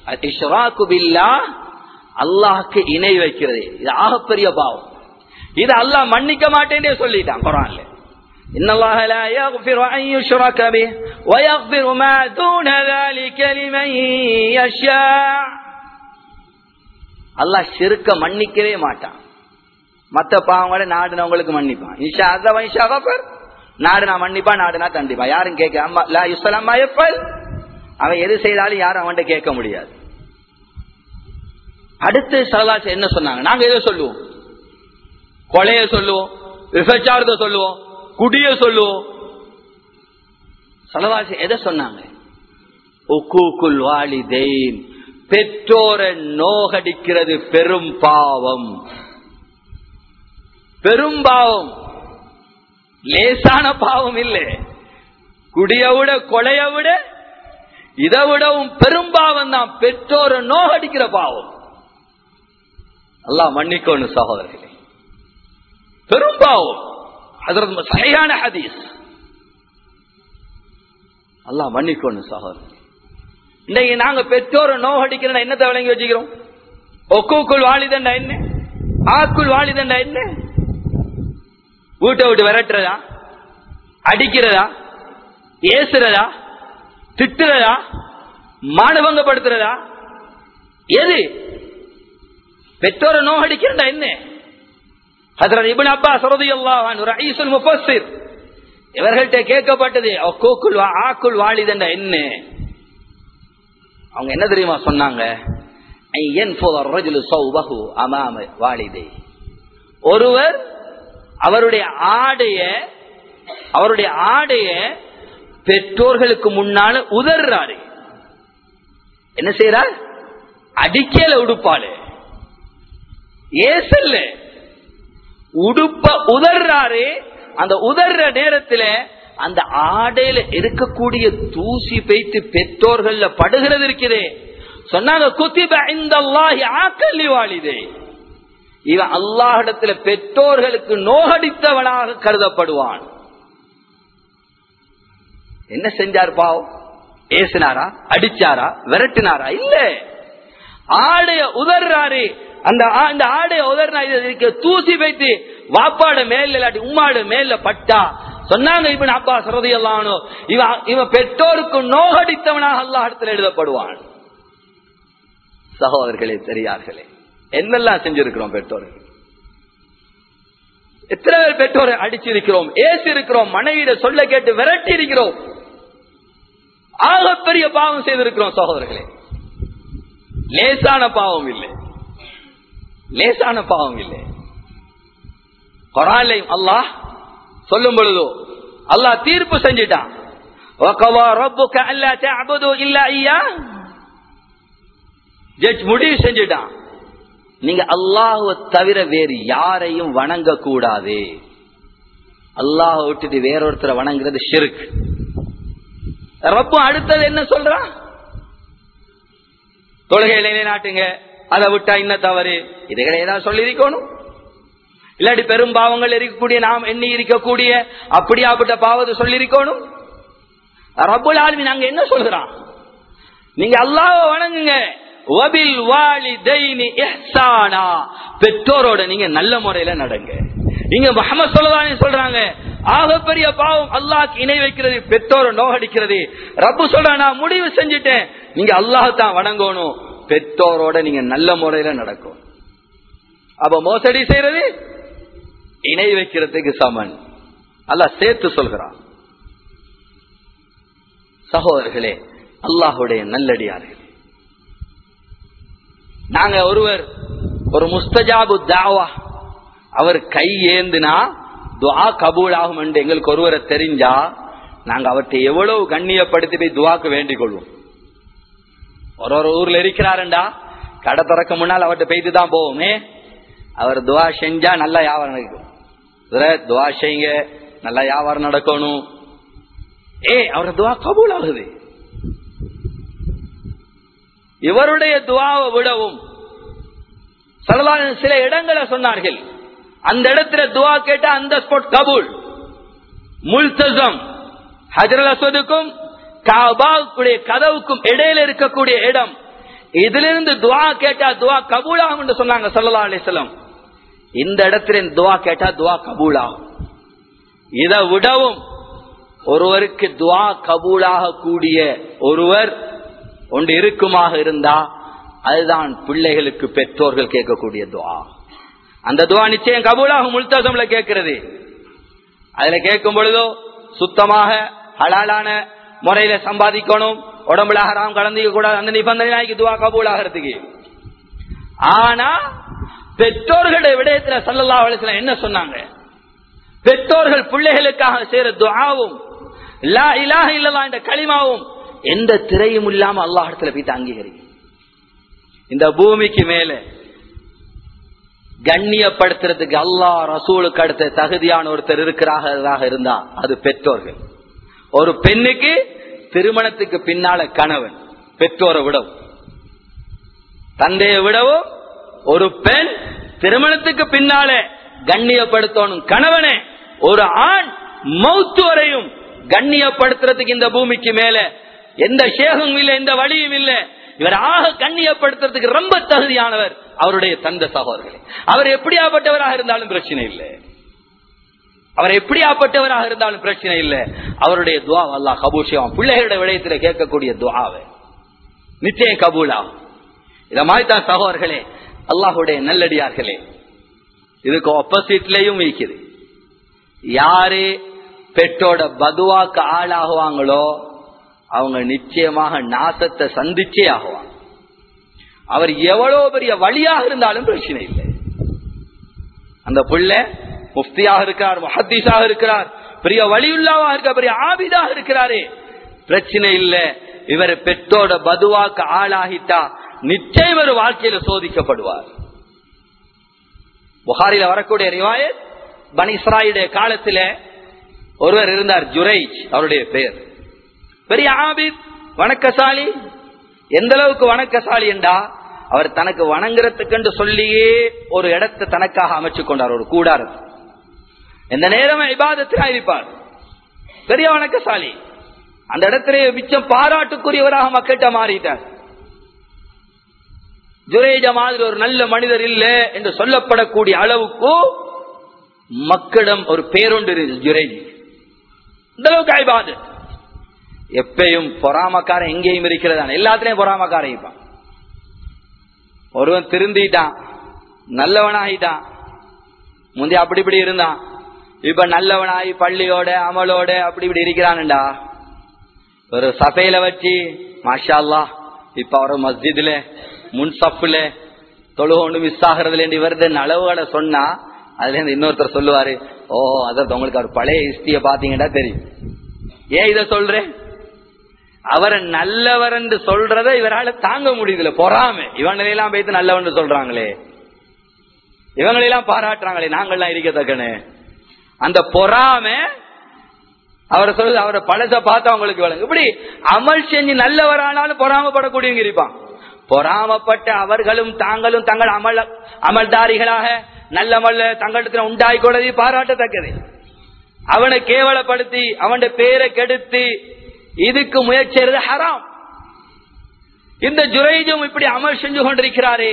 Speaker 1: அல்லாஹுக்கு இணை வைக்கிறது இது ஆகப்பெரிய பாவம் இது அல்லாஹ் மன்னிக்க மாட்டேன்னே சொல்லிட்டான் குரான்ல إن الله لا يغفر أن يشرك به ويغفر ما دون ذلك لمن يشاء அல்லாஹ் சிறுக்க மன்னிக்கவே மாட்டான் மத்த பாவங்களை நாடுனவங்களுக்கு மன்னிப்பான் இன்ஷா அதான் இன்ஷா கஃபர் நாடு நான் மன்னிப்பா நாடு நான் தண்டிப்பா யாரும் கேட்க அம்மா லா யுஸ்லாம் அவன் எது செய்தாலும் யாரும் அவன்கிட்ட கேட்க முடியாது அடுத்து சரலாச என்ன சொன்னாங்க நாங்க எதை சொல்லுவோம் கொலைய சொல்லுவோம் விபச்சாரத்தை சொல்லுவோம் குடிய சொல்லுவோம் சலவாசி எதை சொன்னாங்க உக்கூக்குல் வாலிதேன் பெற்றோரை நோகடிக்கிறது பெரும் பாவம் பெரும் பாவம் லேசான பாவம் இல்லை குடிய விட கொலைய விட இதை விடவும் பெரும் பாவம் தான் பெற்றோரை நோகடிக்கிற பாவம் அல்லாஹ் மன்னிக்கணும் சகோதரர்களே பெரும் பாவம் அதற்கு சரியான ஹதீஸ் அல்லாஹ் மன்னிக்கணும் சகோதரர் இன்னைக்கு நாங்க பெற்றோரை நோகடிக்கிறோம் என்னத்தை விளங்கி வச்சுக்கிறோம் ஒக்குக்குள் வாலிதண்டா என்ன ஆக்குள் வாலிதண்டா என்ன வீட்டை விட்டு விரட்டுறதா அடிக்கிறதா ஏசுறதா திட்டுறதா மானபங்கப்படுத்துறதா எது பெற்றோரை நோகடிக்கிறா என்ன ஹதரத் இபின் அப்பா சரதி அல்லாஹ் ரயீசுல் முஃபஸ்ஸிர் இவர்கள்ட்ட கேட்கப்பட்டது கோக்குள் ஆக்குள் வாலிதண்ட என்ன அவங்க என்ன தெரியுமா சொன்னாங்க வாலிதை ஒருவர் அவருடைய ஆடைய அவருடைய ஆடைய பெற்றோர்களுக்கு முன்னால உதர்றாரு என்ன செய்யறார் அடிக்கல உடுப்பாளு ஏசல்ல உடுப்ப உதர்றாரு அந்த உதர்ற நேரத்துல அந்த ஆடையில இருக்கக்கூடிய தூசி பைத்து பெற்றோர்கள்ல படுகிறது இருக்குதே சொன்னாங்க குத்திப இந்த ஆக்கல்லி வாழிதே இவன் அல்லாஹிடத்துல பெற்றோர்களுக்கு நோகடித்தவனாக கருதப்படுவான் என்ன செஞ்சார் பாவம் ஏசினாரா அடிச்சாரா விரட்டினாரா இல்ல ஆடைய உதர்றாரு அந்த அந்த ஆடைய உதர்னா தூசி வைத்து வாப்பாட மேல இல்லாட்டி உம்மாட மேல பட்டா சொன்னாங்க இப்ப அப்பா சரதி எல்லானோ இவன் இவன் பெற்றோருக்கு நோகடித்தவனாக அல்லா இடத்துல எழுதப்படுவான் சகோதரர்களே பெரியார்களே என்னெல்லாம் செஞ்சிருக்கிறோம் பெற்றோர்கள் எத்தனை பேர் பெற்றோரை அடிச்சிருக்கிறோம் ஏசி இருக்கிறோம் மனைவியிட சொல்ல கேட்டு விரட்டி இருக்கிறோம் ஆகப்பெரிய பாவம் செய்திருக்கிறோம் சகோதரர்களே லேசான பாவம் இல்லை லேசான பாவம் இல்லை கொராலையும் அல்லாஹ் சொல்லும் பொழுதோ அல்லாஹ் தீர்ப்பு செஞ்சிட்டான் முடிவு செஞ்சுட்டான் நீங்க அல்லாஹுவ தவிர வேறு யாரையும் வணங்க கூடாது அல்லாஹ விட்டுட்டு வேறொருத்தரை வணங்குறது ஷிருக்கு ரப்பு அடுத்தது என்ன சொல்றான் தொழுகையில நாட்டுங்க அதை விட்டா இன்ன தவறு இதுகளை ஏதாவது சொல்லியிருக்கணும் இல்லாட்டி பெரும் பாவங்கள் இருக்கக்கூடிய நாம் எண்ணி இருக்கக்கூடிய அப்படியாப்பட்ட பாவத்தை சொல்லியிருக்கணும் ரப்புல் ஆலமி நாங்க என்ன சொல்கிறான் நீங்க அல்லாஹ் வணங்குங்க வபில் வாலி தைனி இஹ்சானா பெற்றோரோட நீங்க நல்ல முறையில நடங்க நீங்க முகமது சொல்லதானே சொல்றாங்க ஆகப்பெரிய பாவம் அல்லாஹ் இணை வைக்கிறது பெற்றோரை நோகடிக்கிறது ரப்பு சொல்ற நான் முடிவு செஞ்சுட்டேன் நீங்க அல்லாஹத்தான் வணங்கணும் பெற்றோரோட நீங்க நல்ல முறையில நடக்கும் அப்ப மோசடி செய்யறது இணை வைக்கிறதுக்கு சமன் அல்லாஹ் சேர்த்து சொல்கிறான் சகோதரர்களே அல்லாஹுடைய நல்லடியார்கள் நாங்க ஒருவர் ஒரு முஸ்தஜாபு தாவா அவர் கை ஏந்துனா துவா கபூல் ஆகும் என்று எங்களுக்கு ஒருவரை தெரிஞ்சா நாங்க அவர்கிட்ட எவ்வளவு கண்ணியப்படுத்தி போய் துவாக்கு வேண்டிக் கொள்வோம் ஒரு ஒரு ஊர்ல இருக்கிறாருண்டா கடை திறக்க முன்னால் அவர்கிட்ட போயிட்டு தான் போவோமே அவர் துவா செஞ்சா நல்லா வியாபாரம் நடக்கும் துவா செய்யுங்க நல்லா வியாபாரம் நடக்கணும் ஏ அவர துவா கபூல் ஆகுது இவருடைய துவாவை விடவும் சில இடங்களை சொன்னார்கள் அந்த இடத்துல துவா கேட்ட அந்த ஸ்பாட் கபூல் முல்தசம் ஹஜரல் அஸ்வதுக்கும் காபாவுக்குடைய கதவுக்கும் இடையில இருக்கக்கூடிய இடம் இதிலிருந்து துவா கேட்டா துவா கபூலாகும் என்று சொன்னாங்க சல்லா அலிஸ்லாம் இந்த இடத்துல துவா கேட்டா துவா கபூலாகும் இதை விடவும் ஒருவருக்கு துவா கபூலாக கூடிய ஒருவர் ஒன்று இருக்குமாக இருந்தா அதுதான் பிள்ளைகளுக்கு பெற்றோர்கள் கேட்கக்கூடிய துவா அந்த துவா நிச்சயம் கபூலாக முல்தசம்ல கேட்கிறது அதுல கேட்கும் பொழுதோ சுத்தமாக ஹலாலான முறையில சம்பாதிக்கணும் உடம்புல ஹராம் கலந்துக்க கூடாது அந்த நிபந்தனை துவா கபூல் ஆகிறதுக்கு ஆனா பெற்றோர்களுடைய விடயத்துல சல்லல்லா அலிஸ்லாம் என்ன சொன்னாங்க பெற்றோர்கள் பிள்ளைகளுக்காக செய்யற துவாவும் லா இலாஹ இல்லல்லா என்ற களிமாவும் எந்த திரையும் இல்லாம அல்லாஹிடத்துல போய் அங்கீகரிக்கும் இந்த பூமிக்கு மேல கண்ணியப்படுத்துறதுக்கு அல்லா ரசூலுக்கு அடுத்த தகுதியான ஒருத்தர் இருக்கிறாக இருந்தா அது பெற்றோர்கள் ஒரு பெண்ணுக்கு திருமணத்துக்கு பின்னால கணவன் பெற்றோரை விடவும் தந்தையை விடவும் ஒரு பெண் திருமணத்துக்கு பின்னால கண்ணியப்படுத்தணும் கணவனே ஒரு ஆண் மௌத்து வரையும் கண்ணியப்படுத்துறதுக்கு இந்த பூமிக்கு மேல எந்த சேகம் இல்லை எந்த வழியும் இல்லை இவர் ஆக கண்ணியப்படுத்துறதுக்கு ரொம்ப தகுதியானவர் அவருடைய தந்த சகோதரர்களே அவர் எப்படியாப்பட்டவராக இருந்தாலும் பிரச்சனை இல்லை அவர் எப்படியாப்பட்டவராக இருந்தாலும் பிரச்சனை இல்லை அவருடைய துவா அல்லா கபூல் செய்வான் பிள்ளைகளுடைய விடயத்துல கேட்கக்கூடிய துவாவை நிச்சயம் கபூலா இத மாதிரி தான் சகோதரர்களே அல்லாஹுடைய நல்லடியார்களே இதுக்கு ஆப்போசிட்லயும் இருக்குது யாரு பெற்றோட பதுவாக்கு ஆளாகுவாங்களோ அவங்க நிச்சயமாக நாசத்தை சந்திச்சே ஆகுவாங்க அவர் எவ்வளவு பெரிய வழியாக இருந்தாலும் பிரச்சனை இல்லை அந்த புள்ள முஃப்தியாக இருக்கிறார் மஹத்தீஸாக இருக்கிறார் பெரிய வழியுள்ளாவாக இருக்க பெரிய ஆபிதாக இருக்கிறாரே பிரச்சனை இல்ல இவர் பெற்றோட பதுவாக்கு ஆளாகிட்டா நிச்சயம் ஒரு வாழ்க்கையில சோதிக்கப்படுவார் புகாரில வரக்கூடிய ரிவாயத் பனி இஸ்ராயுடைய காலத்துல ஒருவர் இருந்தார் ஜுரைஜ் அவருடைய பெயர் பெரிய ஆபித் வணக்கசாலி எந்த அளவுக்கு வணக்கசாலி என்றா அவர் தனக்கு வணங்குறதுக்கு சொல்லியே ஒரு இடத்தை தனக்காக அமைச்சு கொண்டார் ஒரு கூடாரத்தை எந்த நேரம் இபாதத்தில் இருப்பார் பெரிய வணக்கசாலி அந்த இடத்திலே மிச்சம் பாராட்டுக்குரியவராக மக்கள்கிட்ட மாறிட்டார் ஜுரேஜ மாதிரி ஒரு நல்ல மனிதர் இல்ல என்று சொல்லப்படக்கூடிய அளவுக்கு மக்களிடம் ஒரு பேரொண்டு இருந்துச்சு ஜுரேஜ் இந்த அளவுக்கு ஐபாது எப்பயும் பொறாமக்காரன் எங்கேயும் இருக்கிறதான் எல்லாத்திலையும் பொறாமக்காரன் இருப்பான் ஒருவன் திருந்திட்டான் நல்லவனாகிட்டான் முந்தைய அப்படி இப்படி இருந்தான் இப்ப நல்லவனாகி பள்ளியோட அமலோட அப்படி இப்படி இருக்கிறான்டா ஒரு சபையில வச்சு மாஷா அல்லா இப்ப அவர் மஸ்ஜித்ல முன் சப்புல தொழுகொண்டு மிஸ் ஆகிறதுல இவரது அளவுகளை சொன்னா அதுல இருந்து இன்னொருத்தர் சொல்லுவாரு ஓ அதாவது உங்களுக்கு அவர் பழைய ஹிஸ்டிய பாத்தீங்கன்னா தெரியும் ஏன் இத சொல்றேன் அவரை நல்லவர் என்று சொல்றத இவரால தாங்க முடியுதுல பொறாம இவங்களெல்லாம் போய்த்து நல்லவன் சொல்றாங்களே இவங்களெல்லாம் பாராட்டுறாங்களே நாங்கள்லாம் இருக்கத்தக்கனு அந்த பொறாம அவரை சொல்லுது அவரை பழச பார்த்து அவங்களுக்கு வழங்கு இப்படி அமல் செஞ்சு நல்லவரானாலும் பொறாமப்படக்கூடியவங்க இருப்பான் பொறாமப்பட்ட அவர்களும் தாங்களும் தங்கள் அமல் அமல்தாரிகளாக நல்ல மல்ல தங்களிடத்தில் உண்டாய்கொள்ளது பாராட்டத்தக்கது அவனை கேவலப்படுத்தி அவன் பேரை கெடுத்து இதுக்கு முயற்சி ஹராம் இந்த ஜுரைஜும் இப்படி அமல் செஞ்சு கொண்டிருக்கிறாரே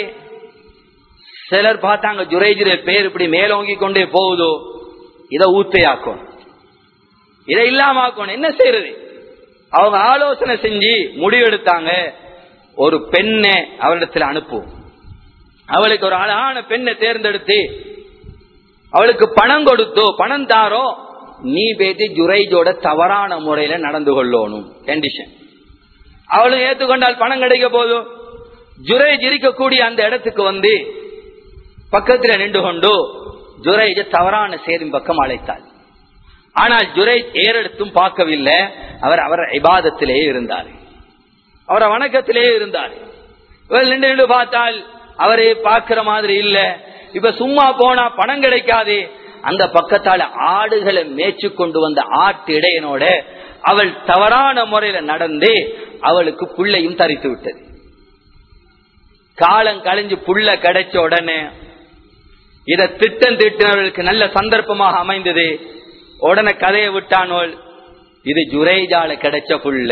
Speaker 1: சிலர் பார்த்தாங்க ஜுரைஜுடைய பேர் இப்படி மேலோங்கி கொண்டே போகுதோ இதை ஊத்தையாக்கும் இதை இல்லாம ஆக்கணும் என்ன செய்யறது அவங்க ஆலோசனை செஞ்சு முடிவெடுத்தாங்க ஒரு பெண்ணை அவரிடத்தில் அனுப்பும் அவளுக்கு ஒரு அழகான பெண்ணை தேர்ந்தெடுத்து அவளுக்கு பணம் கொடுத்தோ பணம் தாரோ நீ பேசி ஜுரைஜோட தவறான முறையில நடந்து கொள்ளணும் கண்டிஷன் அவளும் ஏத்துக்கொண்டால் பணம் கிடைக்க போதும் ஜுரைஜ் இருக்கக்கூடிய அந்த இடத்துக்கு வந்து பக்கத்துல நின்று கொண்டு ஜுரைஜ தவறான சேரும் பக்கம் அழைத்தாள் ஆனால் ஜுரைஜ் ஏறெடுத்தும் பார்க்கவில்லை அவர் அவர் இபாதத்திலேயே இருந்தார் அவரை வணக்கத்திலேயே இருந்தார் இவர் நின்று நின்று பார்த்தால் அவரை பார்க்கிற மாதிரி இல்ல இப்ப சும்மா போனா பணம் கிடைக்காது அந்த பக்கத்தால ஆடுகளை மேய்ச்சு கொண்டு வந்த ஆட்டு இடையனோட அவள் தவறான முறையில நடந்து அவளுக்கு புள்ளையும் தரித்து விட்டது காலம் கழிஞ்சு புள்ள கிடைச்ச உடனே இத திட்டம் திட்டினவர்களுக்கு நல்ல சந்தர்ப்பமாக அமைந்தது உடனே கதையை விட்டானோள் இது ஜுரைஜால கிடைச்ச புள்ள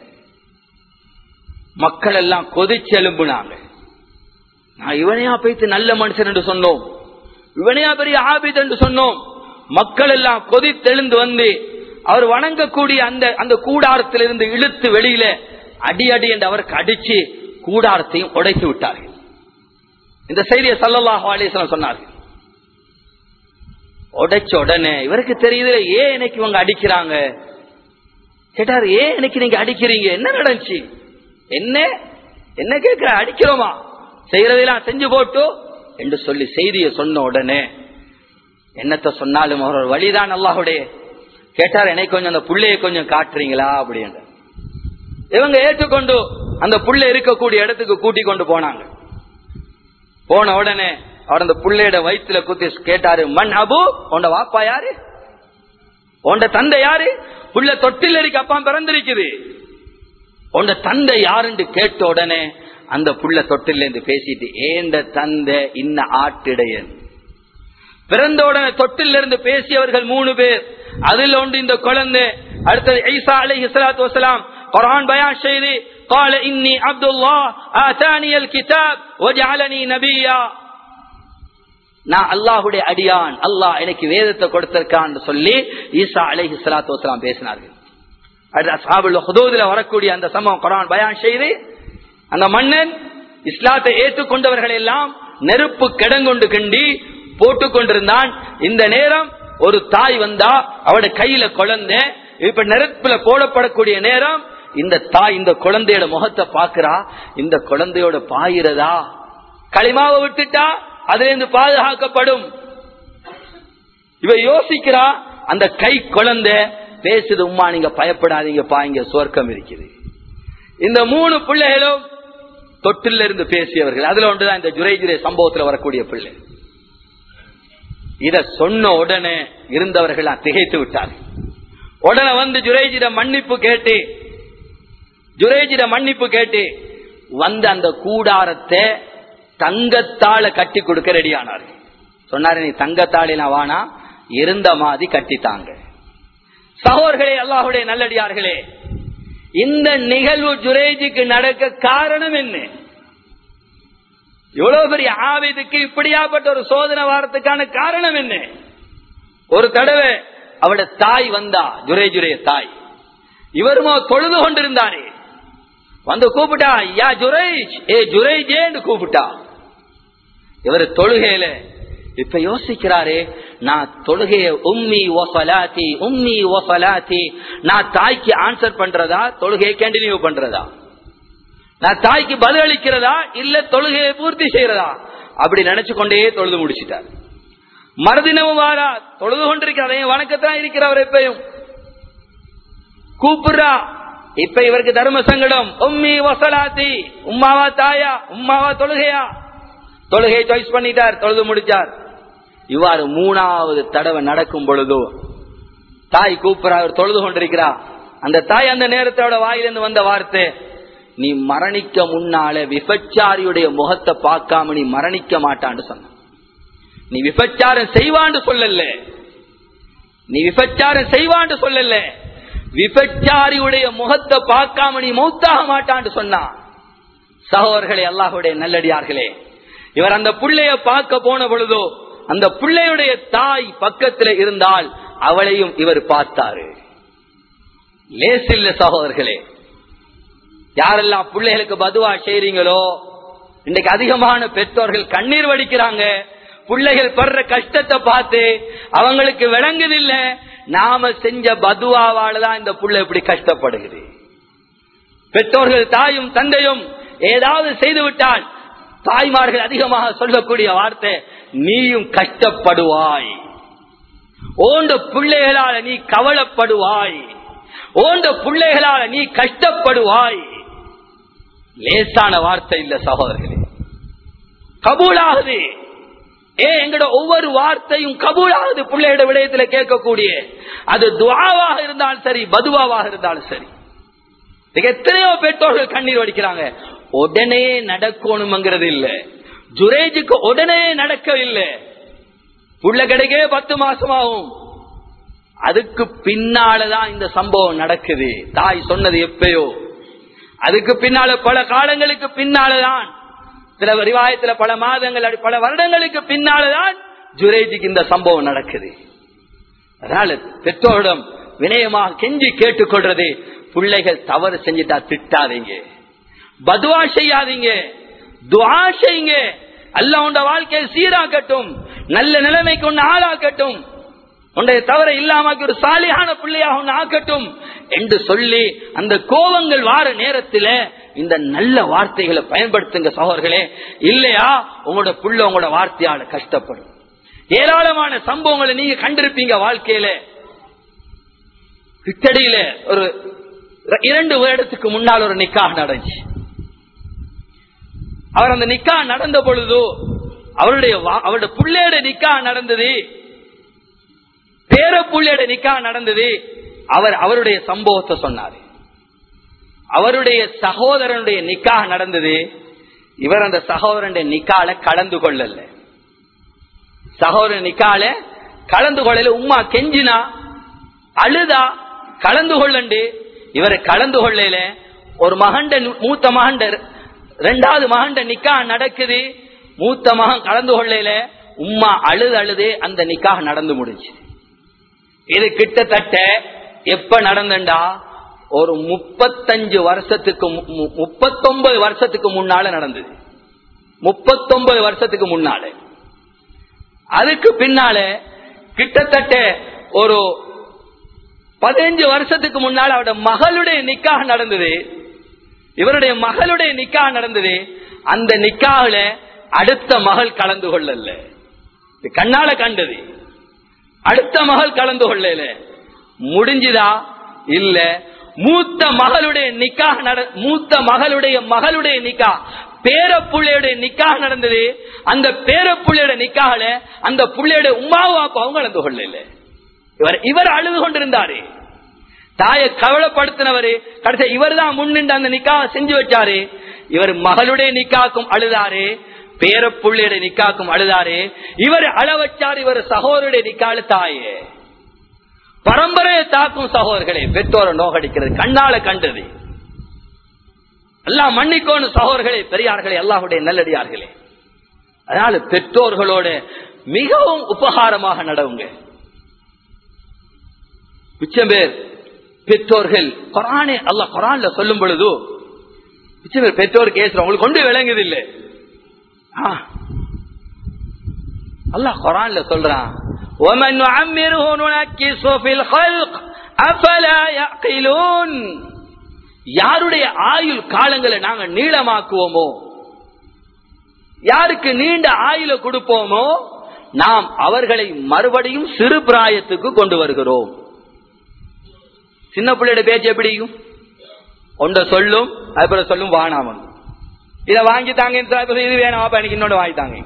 Speaker 1: மக்கள் எல்லாம் கொதிச்செலும்புனாங்க நான் இவனையா போய்த்து நல்ல மனுஷன் என்று சொன்னோம் இவனையா பெரிய ஆபித் என்று சொன்னோம் மக்கள் எல்லாம் கொதித்தெழுந்து வந்து அவர் வணங்கக்கூடிய அந்த அந்த கூடாரத்திலிருந்து இழுத்து வெளியில அடி அடி என்று அவருக்கு அடிச்சு கூடாரத்தையும் உடைத்து விட்டார்கள் இந்த செய்தியை சல்லல்லாஹு அலிஸ்லாம் சொன்னார்கள் உடைச்ச உடனே இவருக்கு தெரியுது ஏன் எனக்கு இவங்க அடிக்கிறாங்க கேட்டாரு ஏன் எனக்கு நீங்க அடிக்கிறீங்க என்ன நடந்துச்சு என்ன என்ன கேட்கிற அடிக்கிறோமா செய்யறதெல்லாம் செஞ்சு போட்டு என்று சொல்லி செய்தியை சொன்ன உடனே என்னத்த சொன்னாலும் அவர் வழிதான் அல்லாஹுடைய கேட்டார் என்னை கொஞ்சம் அந்த புள்ளைய கொஞ்சம் காட்டுறீங்களா அப்படின்னு இவங்க ஏற்றுக்கொண்டு அந்த புள்ள இருக்கக்கூடிய இடத்துக்கு கூட்டி கொண்டு போனாங்க போன உடனே அவர் அந்த புள்ளையோட வயிற்றுல குத்தி கேட்டாரு மண் அபு உண்ட வாப்பா யாரு உண்ட தந்தை யாரு புள்ள தொட்டில் இருக்கு அப்பா பிறந்திருக்குது உண்ட தந்தை யாருன்னு கேட்ட உடனே அந்த புள்ள தொட்டில இருந்து பேசிட்டு ஏந்த தந்தை இன்ன ஆட்டிடையன் பிறந்த உடனே தொட்டில் இருந்து பேசியவர்கள் மூணு பேர் அதில் ஒன்று இந்த குழந்தை அடுத்தது ஐசா அலை இஸ்லாத்து வசலாம் குரான் பயான் செய்து قال إني عبد الله آتاني الكتاب وجعلني نبيا நான் அல்லாஹுடைய அடியான் அல்லாஹ் எனக்கு வேதத்தை கொடுத்திருக்கான் சொல்லி ஈசா அலைஹி ஸலாத்து வஸலாம் பேசினார்கள் அடுத்து அஸ்ஹாபுல் ஹுதூதுல வரக்கூடிய அந்த சம்பவம் குர்ஆன் பயான் செய்து அந்த மன்னன் இஸ்லாத்தை ஏற்றுக்கொண்டவர்கள் எல்லாம் நெருப்பு கிடங்கொண்டு கிண்டி போட்டுக் கொண்டிருந்தான் இந்த நேரம் ஒரு தாய் வந்தா அவட கையில குழந்தை இப்ப நெருப்புல போடப்படக்கூடிய நேரம் இந்த தாய் இந்த குழந்தையோட முகத்தை பாக்குறா இந்த குழந்தையோட பாயிரதா களிமாவை விட்டுட்டா அதுல இருந்து பாதுகாக்கப்படும் இவ யோசிக்கிறா அந்த கை குழந்தை பேசுது உமா நீங்க பயப்படாதீங்கப்பா இங்க சுவர்க்கம் இருக்குது இந்த மூணு பிள்ளைகளும் தொட்டில இருந்து பேசியவர்கள் அதுல ஒன்றுதான் இந்த ஜுரை ஜுரை சம்பவத்தில் வரக்கூடிய பிள்ளை இத சொன்ன உடனே இருந்தவர்கள் திகைத்து விட்டார்கள் உடனே வந்து ஜுரேஜிட மன்னிப்பு கேட்டு ஜுரேஜிட மன்னிப்பு கேட்டு வந்த அந்த கூடாரத்தை தங்கத்தால கட்டி கொடுக்க ரெடியானார்கள் சொன்னாரு நீ தங்கத்தாளினா வானா இருந்த மாதிரி கட்டித்தாங்க சகோர்களே அல்லாஹுடைய நல்லடியார்களே இந்த நிகழ்வு ஜுரேஜிக்கு நடக்க காரணம் என்ன இவ்வளவு பெரிய ஆவிதுக்கு இப்படியாப்பட்ட ஒரு சோதனை வாரத்துக்கான காரணம் என்ன ஒரு தடவை அவட தாய் வந்தா ஜுரேஜுடைய தாய் இவருமோ தொழுது கொண்டிருந்தாரே வந்து கூப்பிட்டா யா ஜுரேஜ் ஏ ஜுரேஜேன்னு கூப்பிட்டா இவர் தொழுகையில இப்ப யோசிக்கிறாரே நான் தொழுகைய உம்மி ஒசலாத்தி உம்மி ஒசலாத்தி நான் தாய்க்கு ஆன்சர் பண்றதா தொழுகையை கண்டினியூ பண்றதா நான் தாய்க்கு பதில் அளிக்கிறதா இல்ல தொழுகையை பூர்த்தி செய்யறதா அப்படி நினைச்சு கொண்டே தொழுது முடிச்சிட்டார் மறுதினமும் வாரா தொழுது கொண்டிருக்கிறார் என் வணக்கத்தான் இருக்கிறவர் எப்பயும் கூப்பிடுறா இப்ப இவருக்கு தர்ம சங்கடம் உம்மி வசலாத்தி உம்மாவா தாயா உம்மாவா தொழுகையா தொழுகையை சாய்ஸ் பண்ணிட்டார் தொழுது முடிச்சார் இவ்வாறு மூணாவது தடவை நடக்கும் பொழுதோ தாய் கூப்பிடுறா அவர் தொழுது கொண்டிருக்கிறா அந்த தாய் அந்த நேரத்தோட வாயிலிருந்து வந்த வார்த்தை நீ மரணிக்க முன்னால விபச்சாரியுடைய முகத்தை பார்க்காம நீ மரணிக்க மாட்டான்னு சொன்ன நீ விபச்சாரம் செய்வான்னு சொல்லல நீ விபச்சாரம் செய்வான்னு சொல்லல விபச்சாரியுடைய முகத்தை பார்க்காம நீ மௌத்தாக மாட்டான்னு சொன்னா சகோதரர்களே அல்லாஹுடைய நல்லடியார்களே இவர் அந்த புள்ளைய பார்க்க போன பொழுதோ அந்த பிள்ளையுடைய தாய் பக்கத்தில் இருந்தால் அவளையும் இவர் பார்த்தாரு லேசில்ல சகோதரர்களே யாரெல்லாம் பிள்ளைகளுக்கு பதுவா செய்றீங்களோ இன்னைக்கு அதிகமான பெற்றோர்கள் கண்ணீர் வடிக்கிறாங்க பிள்ளைகள் படுற கஷ்டத்தை பார்த்து அவங்களுக்கு விளங்குதில்ல நாம செஞ்ச பதுவாவால தான் இந்த புள்ள இப்படி கஷ்டப்படுகிறது பெற்றோர்கள் தாயும் தந்தையும் ஏதாவது செய்து விட்டால் தாய்மார்கள் அதிகமாக சொல்லக்கூடிய வார்த்தை நீயும் கஷ்டப்படுவாய் ஓண்ட பிள்ளைகளால நீ கவலைப்படுவாய் ஓண்ட பிள்ளைகளால நீ கஷ்டப்படுவாய் லேசான வார்த்தை இல்ல சகோதரர்களே கபூலாகுது ஏ எங்கட ஒவ்வொரு வார்த்தையும் கபூலாகுது பிள்ளையோட விடயத்துல கேட்கக்கூடிய அது துவாவாக இருந்தாலும் சரி பதுவாவாக இருந்தாலும் சரி எத்தனையோ பெற்றோர்கள் கண்ணீர் வடிக்கிறாங்க உடனே நடக்கணுங்கிறது இல்ல ஜுரேஜுக்கு உடனே நடக்கவில்லை புள்ள கிடைக்கவே பத்து மாசம் ஆகும் அதுக்கு பின்னாலதான் இந்த சம்பவம் நடக்குது தாய் சொன்னது எப்பயோ அதுக்கு பின்னால பல காலங்களுக்கு பின்னாலதான் சில விவாயத்துல பல மாதங்கள் பல வருடங்களுக்கு பின்னாலதான் ஜுரேஜுக்கு இந்த சம்பவம் நடக்குது அதனால பெற்றோரிடம் வினயமாக கெஞ்சி கேட்டுக்கொள்றது பிள்ளைகள் தவறு செஞ்சுட்டா திட்டாதீங்க பதுவா செய்யாதீங்க துவா செய்யுங்க அல்ல உண்ட வாழ்க்கையை சீராக்கட்டும் நல்ல நிலைமைக்கு ஒன்னு ஆளாக்கட்டும் உன்னுடைய தவற இல்லாம ஒரு சாலியான பிள்ளையாக ஒன்னு ஆக்கட்டும் என்று சொல்லி அந்த கோபங்கள் வார நேரத்தில் இந்த நல்ல வார்த்தைகளை பயன்படுத்துங்க சகோதரர்களே இல்லையா உங்களோட புள்ள உங்களோட வார்த்தையால கஷ்டப்படும் ஏராளமான சம்பவங்களை நீங்க கண்டிருப்பீங்க வாழ்க்கையில கிட்டடியில ஒரு இரண்டு வருடத்துக்கு முன்னால் ஒரு நிக்காக நடந்துச்சு அவர் அந்த நிக்கா நடந்த பொழுதோ அவருடைய அவருடைய புள்ளையோட நிக்கா நடந்தது பேர புள்ளையோட நிக்கா நடந்தது அவர் அவருடைய சம்பவத்தை சொன்னார் அவருடைய சகோதரனுடைய நிக்கா நடந்தது இவர் அந்த சகோதரனுடைய நிக்கால கலந்து கொள்ளல சகோதரன் நிக்கால கலந்து கொள்ளல உமா கெஞ்சினா அழுதா கலந்து கொள்ளண்டு இவரை கலந்து கொள்ளல ஒரு மகண்ட மூத்த மகண்ட ரெண்டாவது மகண்ட நிக்கா நடக்குது மூத்த மகன் கலந்து கொள்ளையில உம்மா அழுது அழுது அந்த நிக்காக நடந்து முடிஞ்சு இது கிட்டத்தட்ட எப்ப நடந்தண்டா ஒரு முப்பத்தஞ்சு வருஷத்துக்கு முப்பத்தொன்பது வருஷத்துக்கு முன்னால நடந்தது முப்பத்தொன்பது வருஷத்துக்கு முன்னால அதுக்கு பின்னால கிட்டத்தட்ட ஒரு பதினஞ்சு வருஷத்துக்கு முன்னால் அவருடைய மகளுடைய நிக்காக நடந்தது இவருடைய மகளுடைய நிக்காக நடந்தது அந்த நிக்காகல அடுத்த மகள் கலந்து கொள்ளல இது கண்ணால கண்டது அடுத்த மகள் கலந்து கொள்ளல முடிஞ்சுதா இல்ல மூத்த மகளுடைய நிக்காக நட மூத்த மகளுடைய மகளுடைய நிக்கா பேரப்புள்ளையுடைய நிக்காக நடந்தது அந்த பேரப்புள்ளையோட நிக்காகல அந்த புள்ளையோட உமாவும் அப்பாவும் கலந்து கொள்ளல இவர் இவர் அழுது கொண்டிருந்தாரு தாயை கவலைப்படுத்தினவரு கடைசி இவர் தான் முன்னின்று அந்த நிக்காக செஞ்சு வச்சாரு இவர் மகளுடைய நிக்காக்கும் அழுதாரு பேரப்புள்ளையுடைய நிக்காக்கும் அழுதாரு இவர் அழ வச்சாரு இவர் சகோதருடைய நிக்காலு தாயே பரம்பரையை தாக்கும் சகோதரர்களே பெற்றோரை நோகடிக்கிறது கண்ணால கண்டது எல்லாம் மன்னிக்கோணும் சகோதரர்களே பெரியார்களே அல்லாஹுடைய நல்லடியார்களே அதனால பெற்றோர்களோட மிகவும் உபகாரமாக நடவுங்க மிச்சம் பேர் பெற்றோர்கள் குரானே அல்ல குரான்ல சொல்லும் பொழுது மிச்சம் பேர் பெற்றோர் கேசுற உங்களுக்கு கொண்டு விளங்குது இல்லை அல்லாஹ் குரான்ல சொல்றான் ومن نعمره ننكس في الخلق افلا يعقلون யாருடைய ஆயுள் காலங்களை நாங்க நீளமாக்குவோமோ யாருக்கு நீண்ட ஆயுள கொடுப்போமோ நாம் அவர்களை மறுபடியும் சிறு பிராயத்துக்கு கொண்டு வருகிறோம் சின்ன பிள்ளையோட பேச்சு எப்படியும் ஒன்ற சொல்லும் அதுபோல சொல்லும் வானாமன் இதை வாங்கி தாங்க இது வேணாம் அப்ப எனக்கு இன்னொன்று வாங்கி தாங்க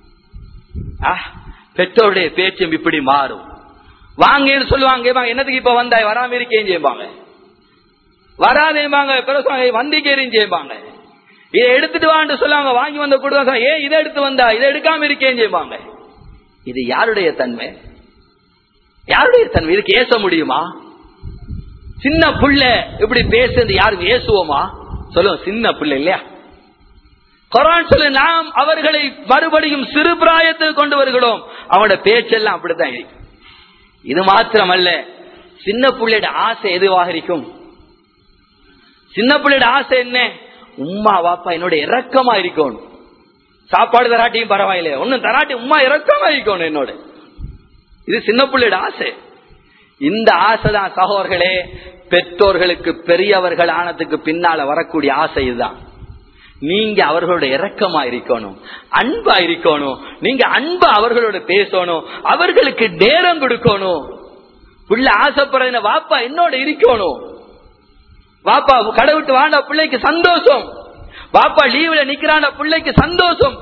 Speaker 1: பெற்றோருடைய பேச்சும் இப்படி மாறும் வாங்கன்னு சொல்லுவாங்க என்னத்துக்கு இப்ப வந்தாய் வராம இருக்கேன் செய்வாங்க வராதேம்பாங்க பிறகு வந்திக்கேரியும் செய்வாங்க இதை எடுத்துட்டு வான்னு சொல்லுவாங்க வாங்கி வந்த கூட ஏன் இதை எடுத்து வந்தா இதை எடுக்காம இருக்கேன் செய்வாங்க இது யாருடைய தன்மை யாருடைய தன்மை இதுக்கு ஏச முடியுமா சின்ன புள்ள இப்படி பேசுறது யாரும் ஏசுவோமா சொல்லுவோம் சின்ன பிள்ளை இல்லையா குரான் சொல்லு நாம் அவர்களை மறுபடியும் சிறு பிராயத்துக்கு கொண்டு வருகிறோம் அவனோட பேச்செல்லாம் அப்படித்தான் இருக்கு இது மாத்திரமல்ல சின்ன பிள்ளையோட ஆசை எதுவாக இருக்கும் சின்ன பிள்ளையோட ஆசை என்ன உம்மா வாப்பா என்னோட இறக்கமா இருக்கணும் சாப்பாடு தராட்டியும் பரவாயில்ல ஒன்னும் தராட்டி உம்மா இறக்கமா இருக்கணும் என்னோட இது சின்ன பிள்ளையோட ஆசை இந்த ஆசைதான் சகோதர்களே பெற்றோர்களுக்கு பெரியவர்கள் ஆனதுக்கு பின்னால வரக்கூடிய ஆசை இதுதான் நீங்க அவர்களோட இறக்கமா இருக்கணும் அன்பா இருக்கணும் நீங்க அன்பா அவர்களோட பேசணும் அவர்களுக்கு நேரம் கொடுக்கணும் பிள்ளை ஆசைப்படுற வாப்பா என்னோட இருக்கணும் வாப்பா கடை விட்டு வாண்ட பிள்ளைக்கு சந்தோஷம் வாப்பா லீவ்ல நிக்கிறான பிள்ளைக்கு சந்தோஷம்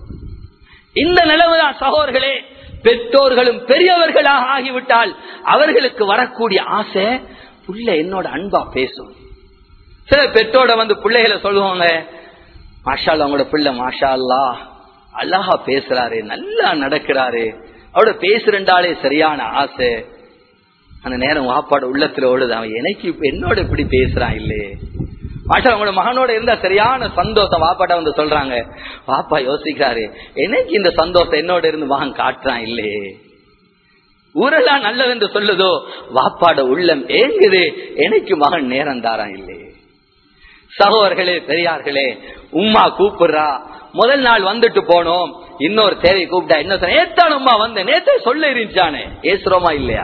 Speaker 1: இந்த நிலவுதான் சகோதர்களே பெற்றோர்களும் பெரியவர்களாக ஆகிவிட்டால் அவர்களுக்கு வரக்கூடிய ஆசை புள்ள என்னோட அன்பா பேசும் சில பெற்றோட வந்து பிள்ளைகளை சொல்லுவாங்க மாஷா அவங்களோட பிள்ளை மாஷா அல்லா அழகா பேசுறாரு நல்லா நடக்கிறாரு அவட பேசுறண்டாலே சரியான ஆசை அந்த நேரம் வாப்பாட உள்ளத்துல ஓடுது அவன் எனக்கு இப்ப என்னோட இப்படி பேசுறான் இல்லையே மாஷா அவங்களோட மகனோட இருந்தா சரியான சந்தோஷம் வாப்பாட்ட வந்து சொல்றாங்க வாப்பா யோசிக்கிறாரு எனக்கு இந்த சந்தோஷம் என்னோட இருந்து மகன் காட்டுறான் இல்லையே ஊரெல்லாம் நல்லது என்று சொல்லுதோ வாப்பாட உள்ளம் ஏங்குது எனக்கு மகன் நேரம் தாரான் இல்லையே சகோதர்களே பெரியார்களே உம்மா கூப்பிடுறா முதல் நாள் வந்துட்டு போனோம் இன்னொரு தேவை கூப்பிட்டா இன்னொரு நேத்தான் உமா வந்த நேத்தே சொல்ல இருந்துச்சானே ஏசுறோமா இல்லையா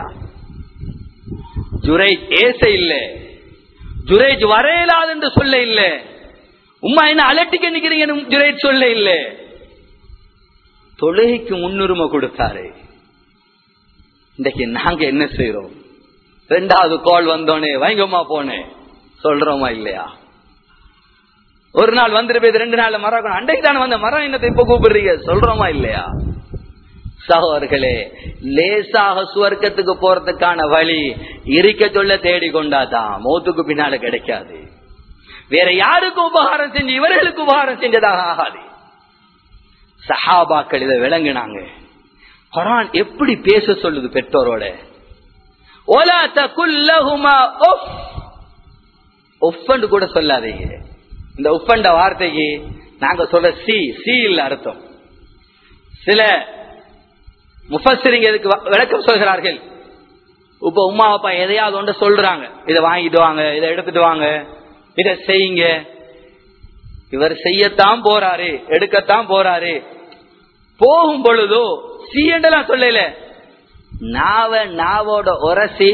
Speaker 1: ஜுரை ஏச இல்ல ஜுரேஜ் வரையலாது என்று சொல்ல இல்ல உம்மா என்ன அலட்டிக்க நிக்கிறீங்க ஜுரேஜ் சொல்ல இல்ல தொழுகைக்கு முன்னுரிமை கொடுத்தாரு இன்றைக்கு நாங்க என்ன செய்யறோம் ரெண்டாவது கால் வந்தோனே வைங்கம்மா போனேன் சொல்றோமா இல்லையா ஒரு நாள் வந்துட்டு போய் ரெண்டு நாள் மரம் அன்றைக்கு தானே வந்த மரம் என்னத்தை இப்ப கூப்பிடுறீங்க சொல்றோமா இல்லையா சகோதர்களே லேசாக சுவர்க்கத்துக்கு போறதுக்கான வழி இருக்க சொல்ல தேடி கொண்டாதான் மௌத்துக்கு பின்னால கிடைக்காது வேற யாருக்கும் உபகாரம் செஞ்சு இவர்களுக்கு உபகாரம் செஞ்சதாக ஆகாது சஹாபாக்கள் இதை விளங்குனாங்க குரான் எப்படி பேச சொல்லுது பெற்றோரோட ஓலா தகுல்லஹுமா உஃப் உஃப்னு கூட சொல்லாதீங்க இந்த உப்பண்ட வார்த்தைக்கு நாங்க சொல்ற சி சி இல்ல அர்த்தம் சில முஃபஸரிங்க இதுக்கு விளக்கம் சொல்கிறார்கள் இப்ப உமா அப்பா எதையாவது ஒன்று சொல்றாங்க இதை வாங்கிட்டு வாங்க இதை எடுத்துட்டு வாங்க இதை செய்யுங்க இவர் செய்யத்தான் போறாரு எடுக்கத்தான் போறாரு போகும் பொழுதோ சி என்றெல்லாம் சொல்லல நாவ நாவோட உரசி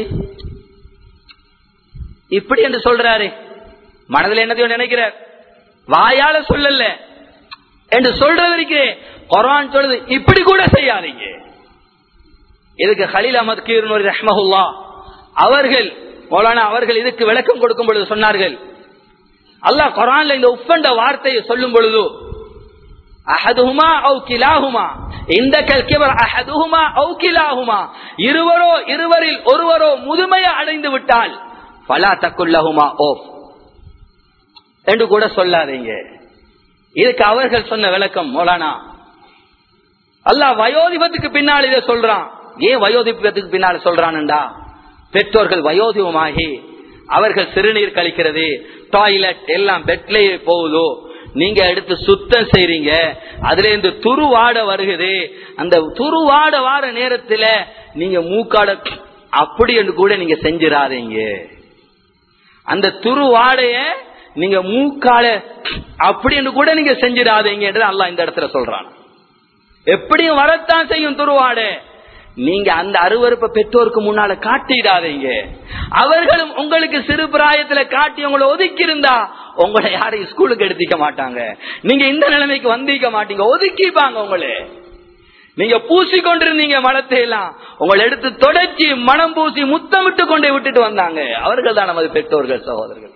Speaker 1: இப்படி என்று சொல்றாரு மனதில் என்னதையும் நினைக்கிறார் வாயால சொல்லல என்று சொல்றதற்கு குரான் சொல்லுது இப்படி கூட செய்யாதீங்க இதுக்கு ஹலீல் அஹமது கீர்னூர் ரஹ்மஹுல்லா அவர்கள் மௌலானா அவர்கள் இதுக்கு விளக்கம் கொடுக்கும் பொழுது சொன்னார்கள் அல்லாஹ் குரான்ல இந்த உப்பண்ட வார்த்தையை சொல்லும் பொழுது அஹதுஹுமா அவு கிலாஹுமா இந்த கல்கிவர் அஹதுஹுமா அவு கிலாஹுமா இருவரோ இருவரில் ஒருவரோ முதுமையை அடைந்து விட்டால் பலா தக்குல்லஹுமா ஓஃப் என்று கூட சொல்லாதீங்க இதுக்கு அவர்கள் சொன்ன விளக்கம் மௌலானா அல்லாஹ் வயோதிபத்துக்கு பின்னால் இதை சொல்றான் ஏன் வயோதிபத்துக்கு பின்னால் சொல்றான்டா பெற்றோர்கள் வயோதிபமாகி அவர்கள் சிறுநீர் கழிக்கிறது டாய்லெட் எல்லாம் பெட்லயே போகுதோ நீங்க எடுத்து சுத்தம் செய்றீங்க அதுல இருந்து துருவாட வருகுது அந்த துருவாட வார நேரத்துல நீங்க மூக்காட அப்படி என்று கூட நீங்க செஞ்சிடாதீங்க அந்த துருவாடைய நீங்க மூக்கால அப்படி என்று கூட நீங்க செஞ்சிடாதீங்க என்று அல்லா இந்த இடத்துல சொல்றான் எப்படியும் வரத்தான் செய்யும் துருவாடு நீங்க அந்த அருவறுப்பை பெற்றோருக்கு முன்னால காட்டிடாதீங்க அவர்களும் உங்களுக்கு சிறு பிராயத்துல காட்டி உங்களை ஒதுக்கி இருந்தா உங்களை யாரையும் ஸ்கூலுக்கு எடுத்திக்க மாட்டாங்க நீங்க இந்த நிலைமைக்கு வந்திக்க மாட்டீங்க ஒதுக்கிப்பாங்க உங்களே நீங்க பூசி கொண்டிருந்தீங்க மனத்தை எல்லாம் உங்களை எடுத்து தொடச்சி மனம் பூசி முத்தமிட்டு கொண்டே விட்டுட்டு வந்தாங்க அவர்கள் தான் நமது பெற்றோர்கள் சகோதரர்கள்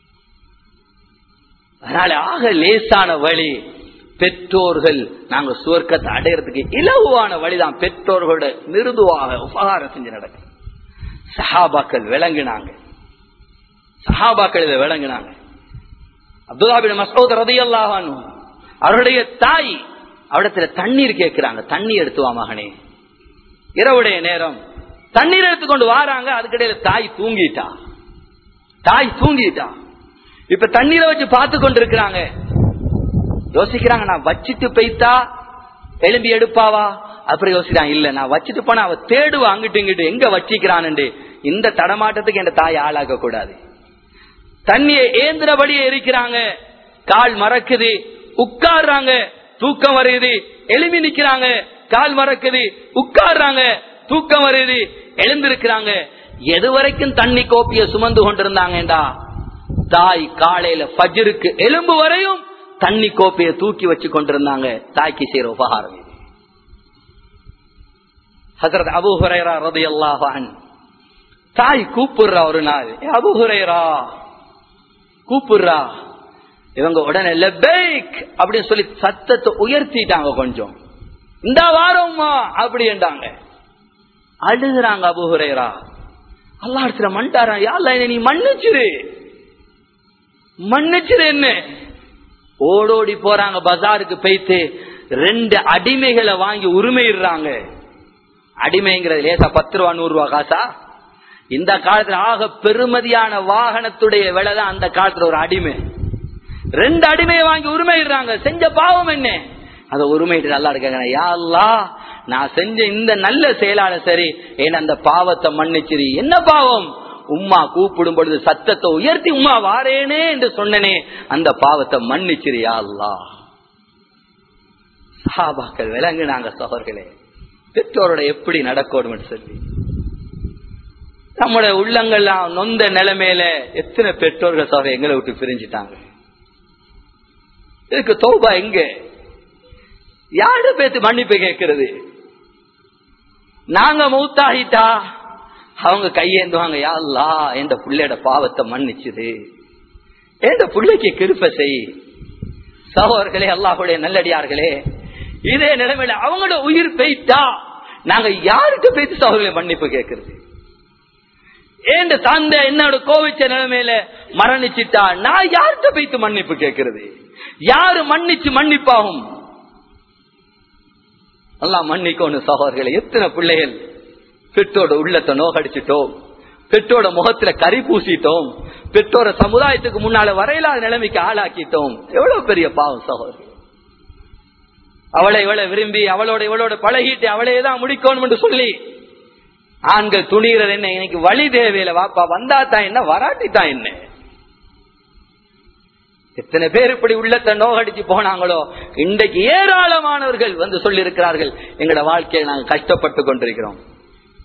Speaker 1: அதனால ஆக லேசான வழி பெற்றோர்கள் நாங்க சுவர்க்கத்தை அடையறதுக்கு இலகுவான வழிதான் பெற்றோர்களோட மிருதுவாக உபகாரம் செஞ்சு நடக்கும் சஹாபாக்கள் விளங்கினாங்க சஹாபாக்கள் இதை விளங்கினாங்க அப்துல்லாபின் மசோத் ரதையல்லாஹான் அவருடைய தாய் அவடத்துல தண்ணீர் கேட்கிறாங்க தண்ணி எடுத்து வா மகனே இரவுடைய நேரம் தண்ணீர் எடுத்துக்கொண்டு வாராங்க அதுக்கிடையில தாய் தூங்கிட்டா தாய் தூங்கிட்டா இப்ப தண்ணீரை வச்சு பார்த்து கொண்டிருக்கிறாங்க யோசிக்கிறாங்க நான் வச்சிட்டு பெய்த்தா எலும்பி எடுப்பாவா அப்புறம் யோசிக்கிறான் இல்ல நான் வச்சுட்டு போனா அவ தேடுவா அங்கிட்டு இங்கிட்டு எங்க வச்சிக்கிறான்னு இந்த தடமாட்டத்துக்கு என் தாய் ஆளாக்க கூடாது தண்ணியை ஏந்திரபடியே இருக்கிறாங்க கால் மறக்குது உட்கார்றாங்க தூக்கம் வருது எலும்பி நிக்கிறாங்க கால் மறக்குது உட்கார்றாங்க தூக்கம் வருது எழுந்திருக்கிறாங்க எது வரைக்கும் தண்ணி கோப்பிய சுமந்து கொண்டிருந்தாங்கடா தாய் காலையில பஜ்ருக்கு எலும்பு வரையும் தண்ணி கோப்பையை தூக்கி வச்சு கொண்டிருந்தாங்க தாய்க்கு செய்யற உபகாரம் இது ஹசரத் அபு ஹுரைரா ரதி அல்லாஹான் தாய் கூப்பிடுறா ஒரு நாள் அபு ஹுரைரா கூப்பிடுறா இவங்க உடனே லெபேக் அப்படின்னு சொல்லி சத்தத்தை உயர்த்திட்டாங்க கொஞ்சம் இந்த வாரம்மா அப்படி என்றாங்க அழுகுறாங்க அபு ஹுரைரா அல்லா இடத்துல மண்டாரா யாழ்ல நீ மன்னிச்சிரு மன்னிச்சிரு என்ன ஓடோடி போறாங்க பஜாருக்கு போயிட்டு ரெண்டு அடிமைகளை வாங்கி உரிமையிடுறாங்க அடிமைங்கிறது லேசா பத்து ரூபா நூறு ரூபா காசா இந்த காலத்துல ஆக பெருமதியான வாகனத்துடைய விலை தான் அந்த காலத்துல ஒரு அடிமை ரெண்டு அடிமையை வாங்கி உரிமையிடுறாங்க செஞ்ச பாவம் என்ன அதை உரிமையிட்டு நல்லா இருக்காங்க யா அல்லா நான் செஞ்ச இந்த நல்ல செயலால சரி ஏன் அந்த பாவத்தை மன்னிச்சிரு என்ன பாவம் உம்மா கூப்பிடும் பொழுது சத்தத்தை உயர்த்தி உம்மா வாரேனே என்று சொன்னனே அந்த பாவத்தை மன்னிச்சிரியா அல்லா சாபாக்கள் விளங்குனாங்க சகோர்களே பெற்றோரோட எப்படி நடக்கணும் சொல்லி நம்முடைய உள்ளங்கள்லாம் நொந்த நிலைமையில எத்தனை பெற்றோர்கள் சகோதர எங்களை விட்டு பிரிஞ்சுட்டாங்க இதுக்கு தோபா எங்க யாரு பேத்து மன்னிப்பு கேட்கிறது நாங்க மௌத்தாகிட்டா அவங்க கையேந்துவாங்க யாழ்லா எந்த புள்ளையோட பாவத்தை மன்னிச்சுது எந்த புள்ளைக்கு கிருப்ப செய் சகோதர்களே அல்லாஹுடைய நல்லடியார்களே இதே நிலைமையில அவங்களோட உயிர் பெய்த்தா நாங்க யாருக்கு பேசி சகோதரர்களை மன்னிப்பு கேட்கறது ஏண்ட தந்தை என்னோட கோவிச்ச நிலைமையில மரணிச்சிட்டா நான் யார்கிட்ட போய்த்து மன்னிப்பு கேட்கறது யாரு மன்னிச்சு மன்னிப்பாகும் நல்லா மன்னிக்கணும் சகோதரர்களை எத்தனை பிள்ளைகள் பெற்றோட உள்ளத்தை நோகடிச்சிட்டோம் பெற்றோட முகத்துல கறி பூசிட்டோம் பெற்றோர சமுதாயத்துக்கு முன்னால வரையிலாத நிலைமைக்கு ஆளாக்கிட்டோம் எவ்வளவு பெரிய பாவம் சகோதரி அவளை இவளை விரும்பி அவளோட இவளோட பழகிட்டு அவளையே தான் முடிக்கணும் என்று சொல்லி ஆண்கள் துணிகிறது என்ன இன்னைக்கு வழி தேவையில வாப்பா வந்தா தான் என்ன வராட்டி தான் என்ன எத்தனை பேர் இப்படி உள்ளத்தை நோகடிச்சு போனாங்களோ இன்றைக்கு ஏராளமானவர்கள் வந்து சொல்லி இருக்கிறார்கள் எங்களோட வாழ்க்கையை நாங்கள் கஷ்டப்பட்டு கொண்டிருக்கிறோம்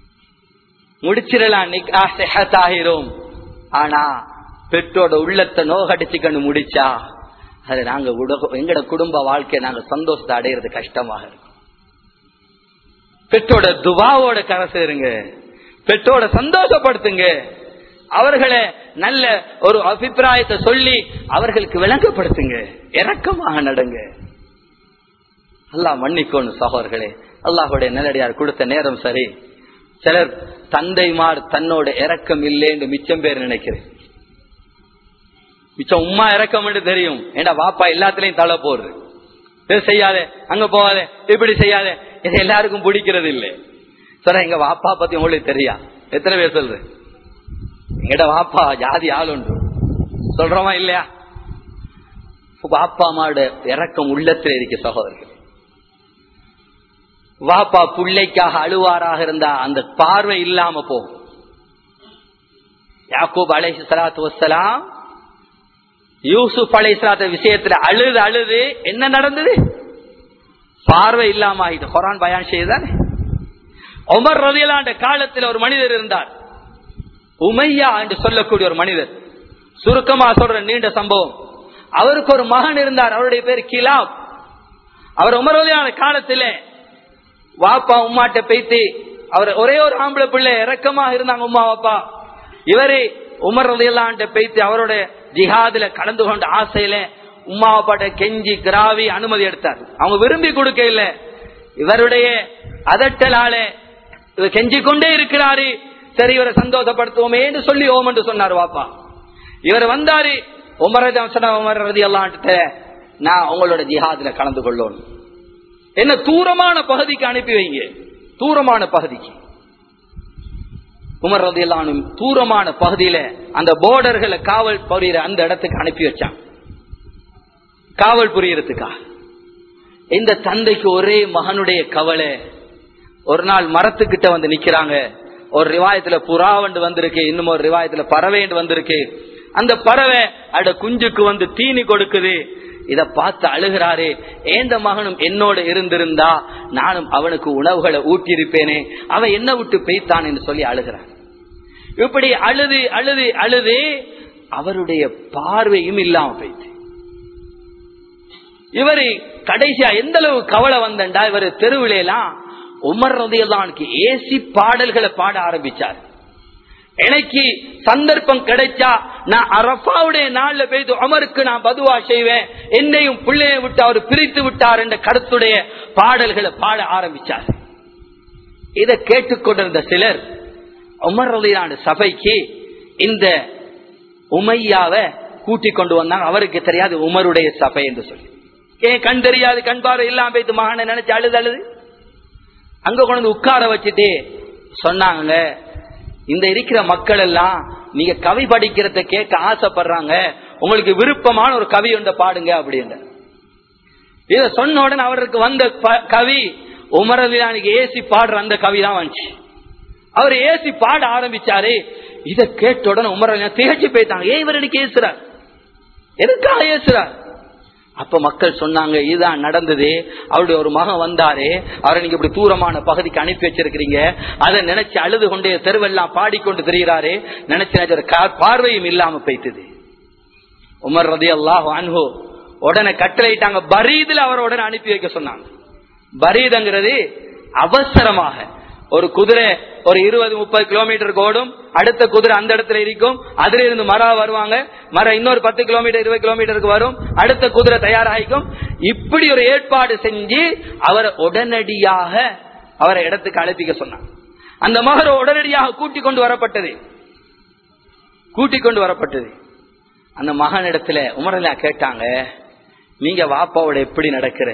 Speaker 1: முடிச்சிடலாம் நிக்கா செஹத்தாயிரும் ஆனா பெற்றோட உள்ளத்தை நோகடிச்சுக்கன்னு முடிச்சா அது நாங்க உட- எங்கட குடும்ப வாழ்க்கையை நாங்க சந்தோஷத்தை அடையிறது கஷ்டமாக இருக்கும் பெற்றோட துவாவோட கரை சேருங்க பெற்றோட சந்தோஷப்படுத்துங்க அவர்களை நல்ல ஒரு அபிப்பிராயத்தை சொல்லி அவர்களுக்கு விளங்கப்படுத்துங்க இரக்கமாக நடங்க அல்லாஹ் மன்னிக்கோணும் சகோதரர்களே அல்லாஹுடைய நல்லடியார் கொடுத்த நேரம் சரி சிலர் தந்தைமார் தன்னோட இரக்கம் இல்லைன்னு மிச்சம் பேர் நினைக்கிறேன் மிச்சம் உம்மா இறக்கம் தெரியும் ஏண்டா வாப்பா எல்லாத்துலயும் தலை போடுது இது செய்யாத அங்க போகாத இப்படி செய்யாத இது எல்லாருக்கும் பிடிக்கிறது இல்லை சொல்ற எங்க வாப்பா பத்தி உங்களுக்கு தெரியா எத்தனை பேர் சொல்ற எங்கட வாப்பா ஜாதி ஆள் உண்டு சொல்றோமா இல்லையா வாப்பா அம்மாவோட இறக்கம் உள்ளத்துல இருக்கு சகோதரர்கள் வாப்பா பிள்ளைக்காக அழுவாராக இருந்தா அந்த பார்வை இல்லாம போகும் யாக்கூப் அலைஹி ஸலாத்து வஸ்ஸலாம் யூசுப் அலைஹிஸ்ஸலாத்து விஷயத்துல அழுது அழுது என்ன நடந்தது பார்வை இல்லாம ஆயிட்டு குரான் பயான் செய்தானே உமர் ரதியலாண்ட காலத்தில் ஒரு மனிதர் இருந்தார் உமையா என்று சொல்லக்கூடிய ஒரு மனிதர் சுருக்கமா சொல்ற நீண்ட சம்பவம் அவருக்கு ஒரு மகன் இருந்தார் அவருடைய பேர் கிலாப் அவர் உமர் ரதியான காலத்திலே வாப்பா உம்மாட்ட பேத்து அவர் ஒரே ஒரு ஆம்பளை பிள்ளை இறக்கமாக இருந்தாங்க உமா வாப்பா இவரு உமர் ரதியல்லான்ட்ட பேத்து அவரோட ஜிஹாதுல கலந்து கொண்ட ஆசையில உமா வாப்பாட்ட கெஞ்சி கிராவி அனுமதி எடுத்தார் அவங்க விரும்பி கொடுக்க இல்ல இவருடைய அதட்டலால இவர் கெஞ்சி கொண்டே இருக்கிறாரு சரி இவரை சந்தோஷப்படுத்துவோமே என்று சொல்லி ஓம் என்று சொன்னார் வாப்பா இவர் வந்தாரு உமர் சொன்ன உமர் ரதி அல்லான்ட்ட நான் உங்களோட ஜிஹாதுல கலந்து கொள்ளணும் என்ன தூரமான பகுதிக்கு அனுப்பி வைங்க தூரமான பகுதிக்கு உமர் ரதியல்லானும் தூரமான பகுதியில அந்த போர்டர்களை காவல் புரியுற அந்த இடத்துக்கு அனுப்பி வச்சான் காவல் புரியறதுக்கா இந்த தந்தைக்கு ஒரே மகனுடைய கவலை ஒரு நாள் மரத்துக்கிட்ட வந்து நிக்கிறாங்க ஒரு ரிவாயத்துல புறாவண்டு வந்திருக்கு இன்னும் ஒரு ரிவாயத்துல பறவைண்டு வந்திருக்கு அந்த பறவை அட குஞ்சுக்கு வந்து தீனி கொடுக்குது இத பார்த்து அழுகிறாரு ஏந்த மகனும் என்னோட இருந்திருந்தா நானும் அவனுக்கு உணவுகளை ஊட்டியிருப்பேனே அவன் என்ன விட்டு பெய்த்தான் என்று சொல்லி அழுகிறான் இப்படி அழுது அழுது அழுது அவருடைய பார்வையும் இல்லாம போயிட்டு இவரு கடைசியா எந்த அளவு கவலை வந்தண்டா இவர் தெருவிலாம் உமர் ரதியல்லானுக்கு ஏசி பாடல்களை பாட ஆரம்பிச்சார் எனக்கு சந்தர்ப்பம் கிடைச்சா நான் அரபாவுடைய நாள்ல போய்த்து உமருக்கு நான் பதுவா செய்வேன் என்னையும் பிள்ளைய விட்டு அவர் பிரித்து விட்டார் என்ற கருத்துடைய பாடல்களை பாட ஆரம்பிச்சார் இதை கேட்டுக்கொண்டிருந்த சிலர் உமர் ரலியான சபைக்கு இந்த உமையாவை கூட்டிக் கொண்டு வந்தாங்க அவருக்கு தெரியாது உமருடைய சபை என்று சொல்லி ஏன் கண் தெரியாது கண் பார்வை இல்லாம போய்த்து மகனை நினைச்சு அழுது அழுது அங்க கொண்டு வந்து உட்கார வச்சுட்டு சொன்னாங்க இந்த இருக்கிற மக்கள் எல்லாம் நீங்க கவி படிக்கிறத கேட்க ஆசைப்படுறாங்க உங்களுக்கு விருப்பமான ஒரு கவி ஒன்றை பாடுங்க அப்படின்னு இத சொன்ன உடனே அவருக்கு வந்த ப- கவி உமரவிலானுக்கு ஏசி பாடுற அந்த கவி தான் வந்துச்சு அவர் ஏசி பாட ஆரம்பிச்சாரு இத கேட்ட உடனே உமரவிலான திகச்சு போயிட்டாங்க ஏன் இவர் எனக்கு ஏசுறார் எதுக்காக ஏசுறார் அப்ப மக்கள் சொன்னாங்க இதுதான் நடந்தது அவருடைய ஒரு மகன் வந்தாரு அவரை நீங்க இப்படி தூரமான பகுதிக்கு அனுப்பி வச்சிருக்கிறீங்க அதை நினைச்சு அழுது கொண்டே தெருவெல்லாம் பாடிக்கொண்டு தெரிகிறாரு நினைச்சு நினைச்சு ஒரு கா- பார்வையும் இல்லாம போயிட்டது உமர் ரதி அல்லாஹ் அன்ஹோ உடனே கட்டளையிட்டாங்க பரீதுல அவரை உடனே அனுப்பி வைக்க சொன்னாங்க பரீதுங்கிறது அவசரமாக ஒரு குதிரை ஒரு இருபது முப்பது கிலோமீட்டருக்கு ஓடும் அடுத்த குதிரை அந்த இடத்துல இருக்கும் அதுல இருந்து மரம் வருவாங்க மரம் இன்னொரு பத்து கிலோமீட்டர் இருபது கிலோமீட்டருக்கு வரும் அடுத்த குதிரை தயாராகிக்கும் இப்படி ஒரு ஏற்பாடு செஞ்சு அவரை உடனடியாக அவரை இடத்துக்கு அழைப்பிக்க சொன்னாங்க அந்த மகரை உடனடியாக கூட்டிக் கொண்டு வரப்பட்டது கூட்டிக் கொண்டு வரப்பட்டது அந்த மகன் இடத்துல உமரலா கேட்டாங்க நீங்க வாப்பாவோட எப்படி நடக்கிற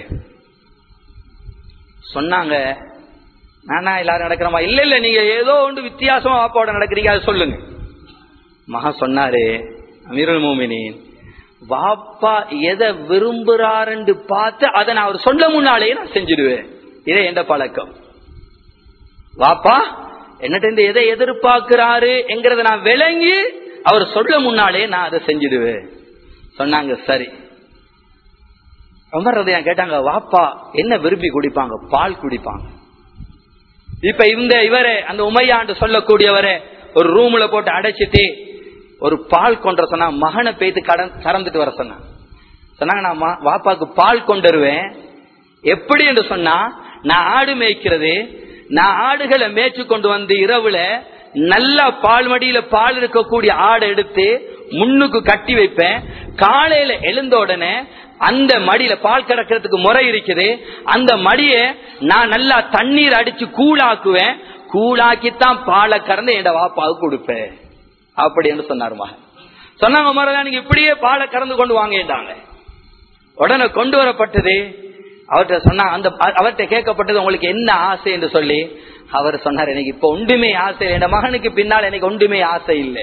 Speaker 1: சொன்னாங்க நானா எல்லாரும் நடக்கிறோமா இல்ல இல்ல நீங்க ஏதோ ஒன்று வித்தியாசமா வாப்பாவோட நடக்கிறீங்க அதை சொல்லுங்க மகன் சொன்னாரு அமீருல் மோமினின் வாப்பா எதை விரும்புறாருன்னு பார்த்து அதை நான் அவர் சொல்ல முன்னாலேயே நான் செஞ்சிடுவேன் இதே எந்த பழக்கம் வாப்பா என்னட்ட இருந்து எதை எதிர்பார்க்கிறாரு என்கிறத நான் விளங்கி அவர் சொல்ல முன்னாலே நான் அதை செஞ்சிடுவேன் சொன்னாங்க சரி ரொம்ப கேட்டாங்க வாப்பா என்ன விரும்பி குடிப்பாங்க பால் குடிப்பாங்க இப்ப இந்த இவரே அந்த உமையாண்டு சொல்லக்கூடியவரே ஒரு ரூம்ல போட்டு அடைச்சிட்டு ஒரு பால் கொண்டு வர சொன்னா மகனை பேத்து கடன் கறந்துட்டு வர சொன்னான் சொன்னாங்க நான் மா- வாப்பாக்கு பால் கொண்டு வருவேன் எப்படி என்று சொன்னா நான் ஆடு மேய்க்கிறது நான் ஆடுகளை மேய்ச்சு கொண்டு வந்து இரவுல நல்லா பால் மடியில பால் இருக்கக்கூடிய ஆடை எடுத்து முன்னுக்கு கட்டி வைப்பேன் காலையில எழுந்த உடனே அந்த மடியில பால் கிடக்கிறதுக்கு முறை இருக்குது அந்த மடியை நான் நல்லா தண்ணீர் அடிச்சு கூழாக்குவேன் கூழாக்கித்தான் பாலை கறந்து என் வாப்பாவுக்கு கொடுப்பேன் அப்படின்னு சொன்னார் மகன் சொன்னாங்க மரதா நீங்க இப்படியே பாலை கறந்து கொண்டு வாங்கிட்டாங்க உடனே கொண்டு வரப்பட்டது அவர்கிட்ட சொன்னா அந்த அவர்கிட்ட கேட்கப்பட்டது உங்களுக்கு என்ன ஆசை என்று சொல்லி அவர் சொன்னார் எனக்கு இப்ப ஒன்றுமே ஆசை இல்லை. என் மகனுக்கு பின்னால் எனக்கு ஒன்றுமே ஆசை இல்லை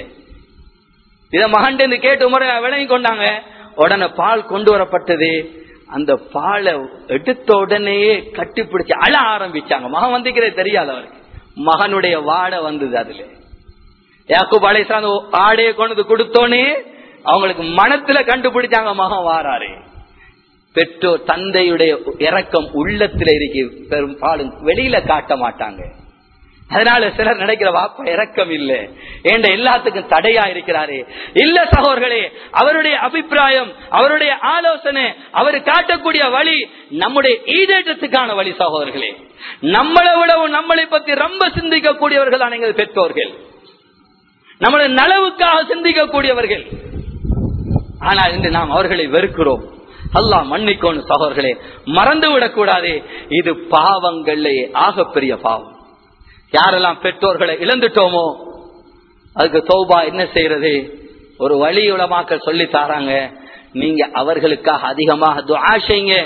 Speaker 1: இத மகன் கேட்டு முறை விளங்கி கொண்டாங்க உடனே பால் கொண்டு வரப்பட்டது அந்த பாலை எடுத்த உடனேயே கட்டிப்பிடிச்சு அழ ஆரம்பிச்சாங்க மகன் வந்திருக்கிறதே தெரியாது அவருக்கு மகனுடைய வாடை வந்தது அதுல யாக்கூப் அலைஹிஸ்ஸலாம் அந்த ஆடையை கொண்டு வந்து கொடுத்தோனே அவங்களுக்கு மனத்துல கண்டுபிடிச்சாங்க மகன் வாராரு பெற்றோர் தந்தையுடைய இரக்கம் உள்ளத்துல இருக்கு பெரும்பாலும் வெளியில காட்ட மாட்டாங்க அதனால சிலர் நினைக்கிற வாப்பா இரக்கம் இல்ல ஏண்ட எல்லாத்துக்கும் தடையா இருக்கிறாரு இல்ல சகோதர்களே அவருடைய அபிப்பிராயம் அவருடைய ஆலோசனை அவர் காட்டக்கூடிய வழி நம்முடைய ஈடேற்றத்துக்கான வழி சகோதரர்களே நம்மளை விடவும் நம்மளை பத்தி ரொம்ப சிந்திக்கக்கூடியவர்கள் தான் எங்கள் பெற்றோர்கள் நம்முடைய நலவுக்காக சிந்திக்கக்கூடியவர்கள் ஆனால் இன்று நாம் அவர்களை வெறுக்கிறோம் அல்லாஹ் மன்னிக்கோணும் சகோதரர்களே மறந்து விடக்கூடாது இது பாவங்களே ஆகப்பெரிய பாவம் யாரெல்லாம் பெற்றோர்களை இழந்துட்டோமோ அதுக்கு தௌபா என்ன செய்யறது ஒரு வழி உலமாக்கள் சொல்லி தாராங்க நீங்க அவர்களுக்காக அதிகமாக துஆ செய்யுங்க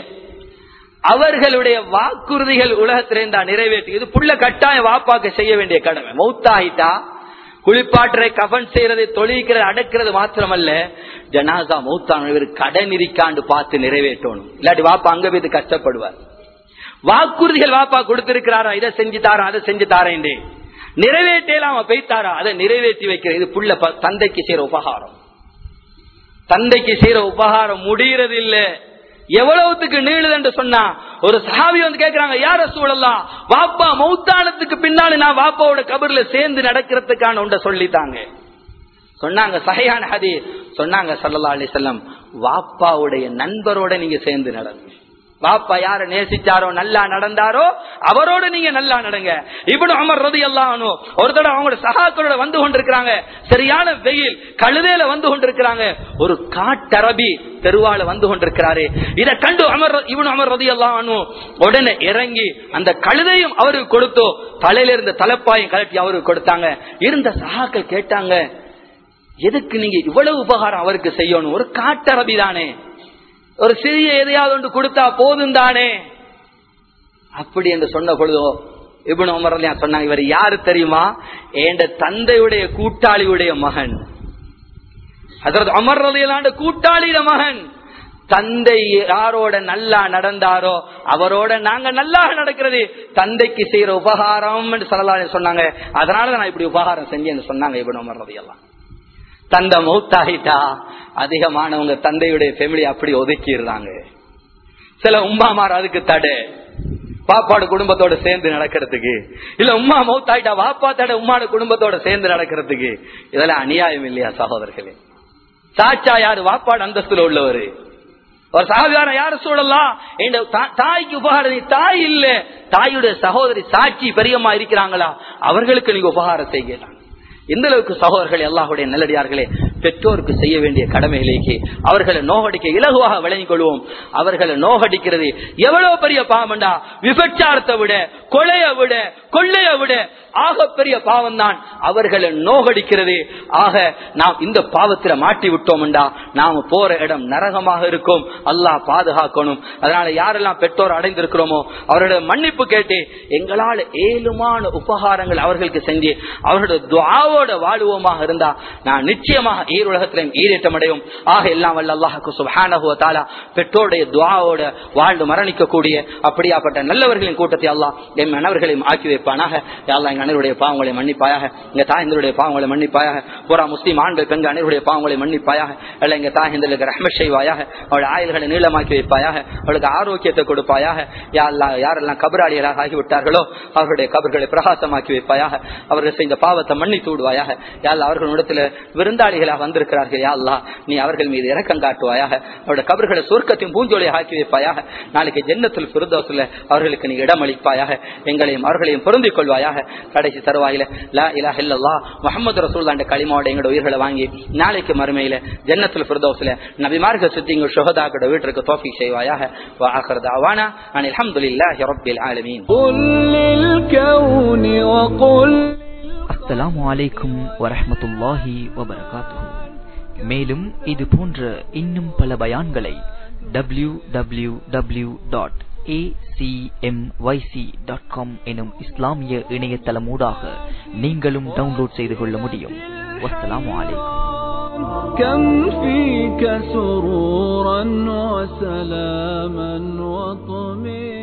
Speaker 1: அவர்களுடைய வாக்குறுதிகள் உலகத்திலிருந்தா நிறைவேற்றி இது புள்ள கட்டாயம் வாப்பாக்க செய்ய வேண்டிய கடமை மௌத்தாயிட்டா குளிப்பாட்டுற கபன் செய்யறது தொழிக்கிறது அடக்கிறது மாத்திரமல்ல ஜனாசா மௌத்தான இவர் கடன் இருக்காண்டு பார்த்து நிறைவேற்றணும் இல்லாட்டி வாப்பா அங்க போய் கஷ்டப்படுவார் வாக்குறுதிகள் வாப்பா கொடுத்திருக்கிறாரா இதை செஞ்சு தாரா அதை செஞ்சு தாரேன் நிறைவேற்றலாம் அவன் பெய்தாரா அதை நிறைவேற்றி வைக்கிறது இது புள்ள ப- தந்தைக்கு செய்யற உபகாரம் தந்தைக்கு செய்யற உபகாரம் முடியறது இல்ல எவ்வளவுத்துக்கு நீளுது என்று சொன்னா ஒரு சஹாபி வந்து கேக்குறாங்க யார சூழலாம் வாப்பா மௌத்தானத்துக்கு பின்னால நான் வாப்பாவோட கபர்ல சேர்ந்து நடக்கிறதுக்கான உண்ட சொல்லித்தாங்க சொன்னாங்க சகையான ஹதி சொன்னாங்க சல்லல்லா அலி செல்லம் வாப்பாவுடைய நண்பரோட நீங்க சேர்ந்து நடங்க வாப்பா யார நேசிச்சாரோ நல்லா நடந்தாரோ அவரோட நீங்க நல்லா நடங்க இப்படி அமர் ரதி எல்லாம் ஒரு தடவை அவங்களோட சகாக்களோட வந்து கொண்டிருக்கிறாங்க சரியான வெயில் கழுதையில வந்து கொண்டிருக்கிறாங்க ஒரு காட்டரபி தெருவால வந்து கொண்டிருக்கிறாரு இதை கண்டு அமர் இவனு அமர் ரதி எல்லாம் உடனே இறங்கி அந்த கழுதையும் அவருக்கு கொடுத்தோ தலையில இருந்த தலைப்பாயும் கலட்டி அவருக்கு கொடுத்தாங்க இருந்த சகாக்கள் கேட்டாங்க எதுக்கு நீங்க இவ்வளவு உபகாரம் அவருக்கு செய்யணும் ஒரு காட்டரபி தானே ஒரு சிறிய எதையாவது ஒன்று கொடுத்தா போதும் தானே அப்படி என்று சொன்ன பொழுதோ இபுன் உமர் ரலியல்லாஹு சொன்னாங்க இவர் யாரு தெரியுமா என்ற தந்தையுடைய கூட்டாளியுடைய மகன் அதற்கு அமர் ரலியல்லாஹு கூட்டாளியுடைய மகன் தந்தை யாரோட நல்லா நடந்தாரோ அவரோட நாங்க நல்லா நடக்கிறது தந்தைக்கு செய்யற உபகாரம் என்று சொல்லலாம் சொன்னாங்க அதனால நான் இப்படி உபகாரம் செஞ்சேன்னு சொன்னாங்க இபுன் உமர் ரலியல்லாஹு தந்தை மௌத்தாகிட்டா அதிகமானவங்க தந்தையுடைய ஃபேமிலி அப்படி ஒதுக்கிடுறாங்க சில உமாமார் அதுக்கு தடை பாப்பாடு குடும்பத்தோட சேர்ந்து நடக்கிறதுக்கு இல்ல உமா மௌத்தாயிட்டா வாப்பா தடை உமாட குடும்பத்தோட சேர்ந்து நடக்கிறதுக்கு இதெல்லாம் அநியாயம் இல்லையா சகோதரர்களே சாச்சா யாரு வாப்பாடு அந்தஸ்துல உள்ளவரு ஒரு சாதாரண யார சூழலாம் என் தா- தாய்க்கு உபகாரம் நீ தாய் இல்ல தாயுடைய சகோதரி சாட்சி பெரியம்மா இருக்கிறாங்களா அவர்களுக்கு நீங்க உபகாரம் செய்யலாம் எந்த அளவுக்கு சகோதரர்கள் எல்லாருடைய நல்லடியார்களே பெற்றோருக்கு செய்ய வேண்டிய கடமைகளுக்கு அவர்களை நோகடிக்க இலகுவாக விளங்கிக் கொள்வோம் அவர்களை நோகடிக்கிறது எவ்வளவு பெரிய பாவம்டா விபச்சாரத்தை விட கொலைய விட கொள்ளைய விட ஆக பெரிய பாவம் தான் அவர்களை நோகடிக்கிறது ஆக நாம் இந்த பாவத்துல மாட்டி விட்டோம்டா நாம போற இடம் நரகமாக இருக்கும் அல்லாஹ் பாதுகாக்கணும் அதனால யாரெல்லாம் பெற்றோர் அடைந்திருக்கிறோமோ அவருடைய மன்னிப்பு கேட்டு எங்களால் ஏழுமான உபகாரங்கள் அவர்களுக்கு செஞ்சு அவர்களுடைய துவாவோட வாழுவோமாக இருந்தா நான் நிச்சயமாக ஈருலகத்திலும் ஈரேற்றம் அடையும் ஆக எல்லாம் வல்ல அல்லாஹுக்கு சுபஹானஹு வ தஆலா பெற்றோருடைய துவாவோட வாழ்ந்து மரணிக்கக்கூடிய அப்படியாப்பட்ட நல்லவர்களின் கூட்டத்தை அல்லாஹ் என் மனவர்களையும் ஆக்கி வைப்பானாக யா அல்லாஹ் எங்க அனைவருடைய பாவங்களை மன்னிப்பாயாக எங்க தாய்ந்தருடைய பாவங்களை மன்னிப்பாயாக பூரா முஸ்லீம் ஆண்கள் பெண்கள் அனைவருடைய பாவங்களை மன்னிப்பாயாக அல்ல எங்க தாய்ந்தலுக்கு ரஹ்மத் செய்வாயாக அவளுடைய ஆயுள்களை நீளமாக்கி வைப்பாயாக அவளுக்கு ஆரோக்கியத்தை கொடுப்பாயாக யாரெல்லாம் யாரெல்லாம் கபராளிகளாக ஆகிவிட்டார்களோ அவர்களுடைய கபர்களை பிரகாசமாக்கி வைப்பாயாக அவர்கள் செய்த பாவத்தை மன்னித்து விடுவாயாக யாழ் அவர்களிடத்தில் விருந்தாளிகளாக வந்திருக்கிறார்கள் யா அல்லாஹ் நீ அவர்கள் மீது இரக்கம் காட்டுவாயாக அவருடைய கபர்களை சொர்க்கத்தையும் பூஞ்சோலியாக ஆக்கி வைப்பாயாக நாளைக்கு ஜென்னத்தில் பிறந்தோசில் அவர்களுக்கு நீ இடம் அளிப்பாயாக எங்களையும் அவர்களையும் பொருந்திக் கொள்வாயாக கடைசி தருவாயில லா இலா இல்லல்லா முகமது ரசூல் அந்த களிமாவோட எங்களோட உயிர்களை வாங்கி நாளைக்கு மறுமையில ஜன்னத்தில் பிறந்தோசில நபிமார்க்க சுத்தி எங்கள் சுகதாக்கோட வீட்டிற்கு தோஃபி செய்வாயாக வாஹர் தாவானா நான் அல்ஹம்துலில்லாஹி ரப்பில் ஆலமீன்
Speaker 2: قل للكون وقل
Speaker 3: அஸ்ஸலாமு அலைக்கும் வரஹ்மத்துல்லாஹி வபரகாத்துஹு மேலும் இது போன்ற இன்னும் பல பயான்களை W W W dot dot com எனும் இஸ்லாமிய இணையதளமூடாக நீங்களும் டவுன்லோட் செய்து கொள்ள முடியும் வஸ்ஸலாமு அலைக்கும்
Speaker 2: كم فيك سرورا وسلاما وطمئنا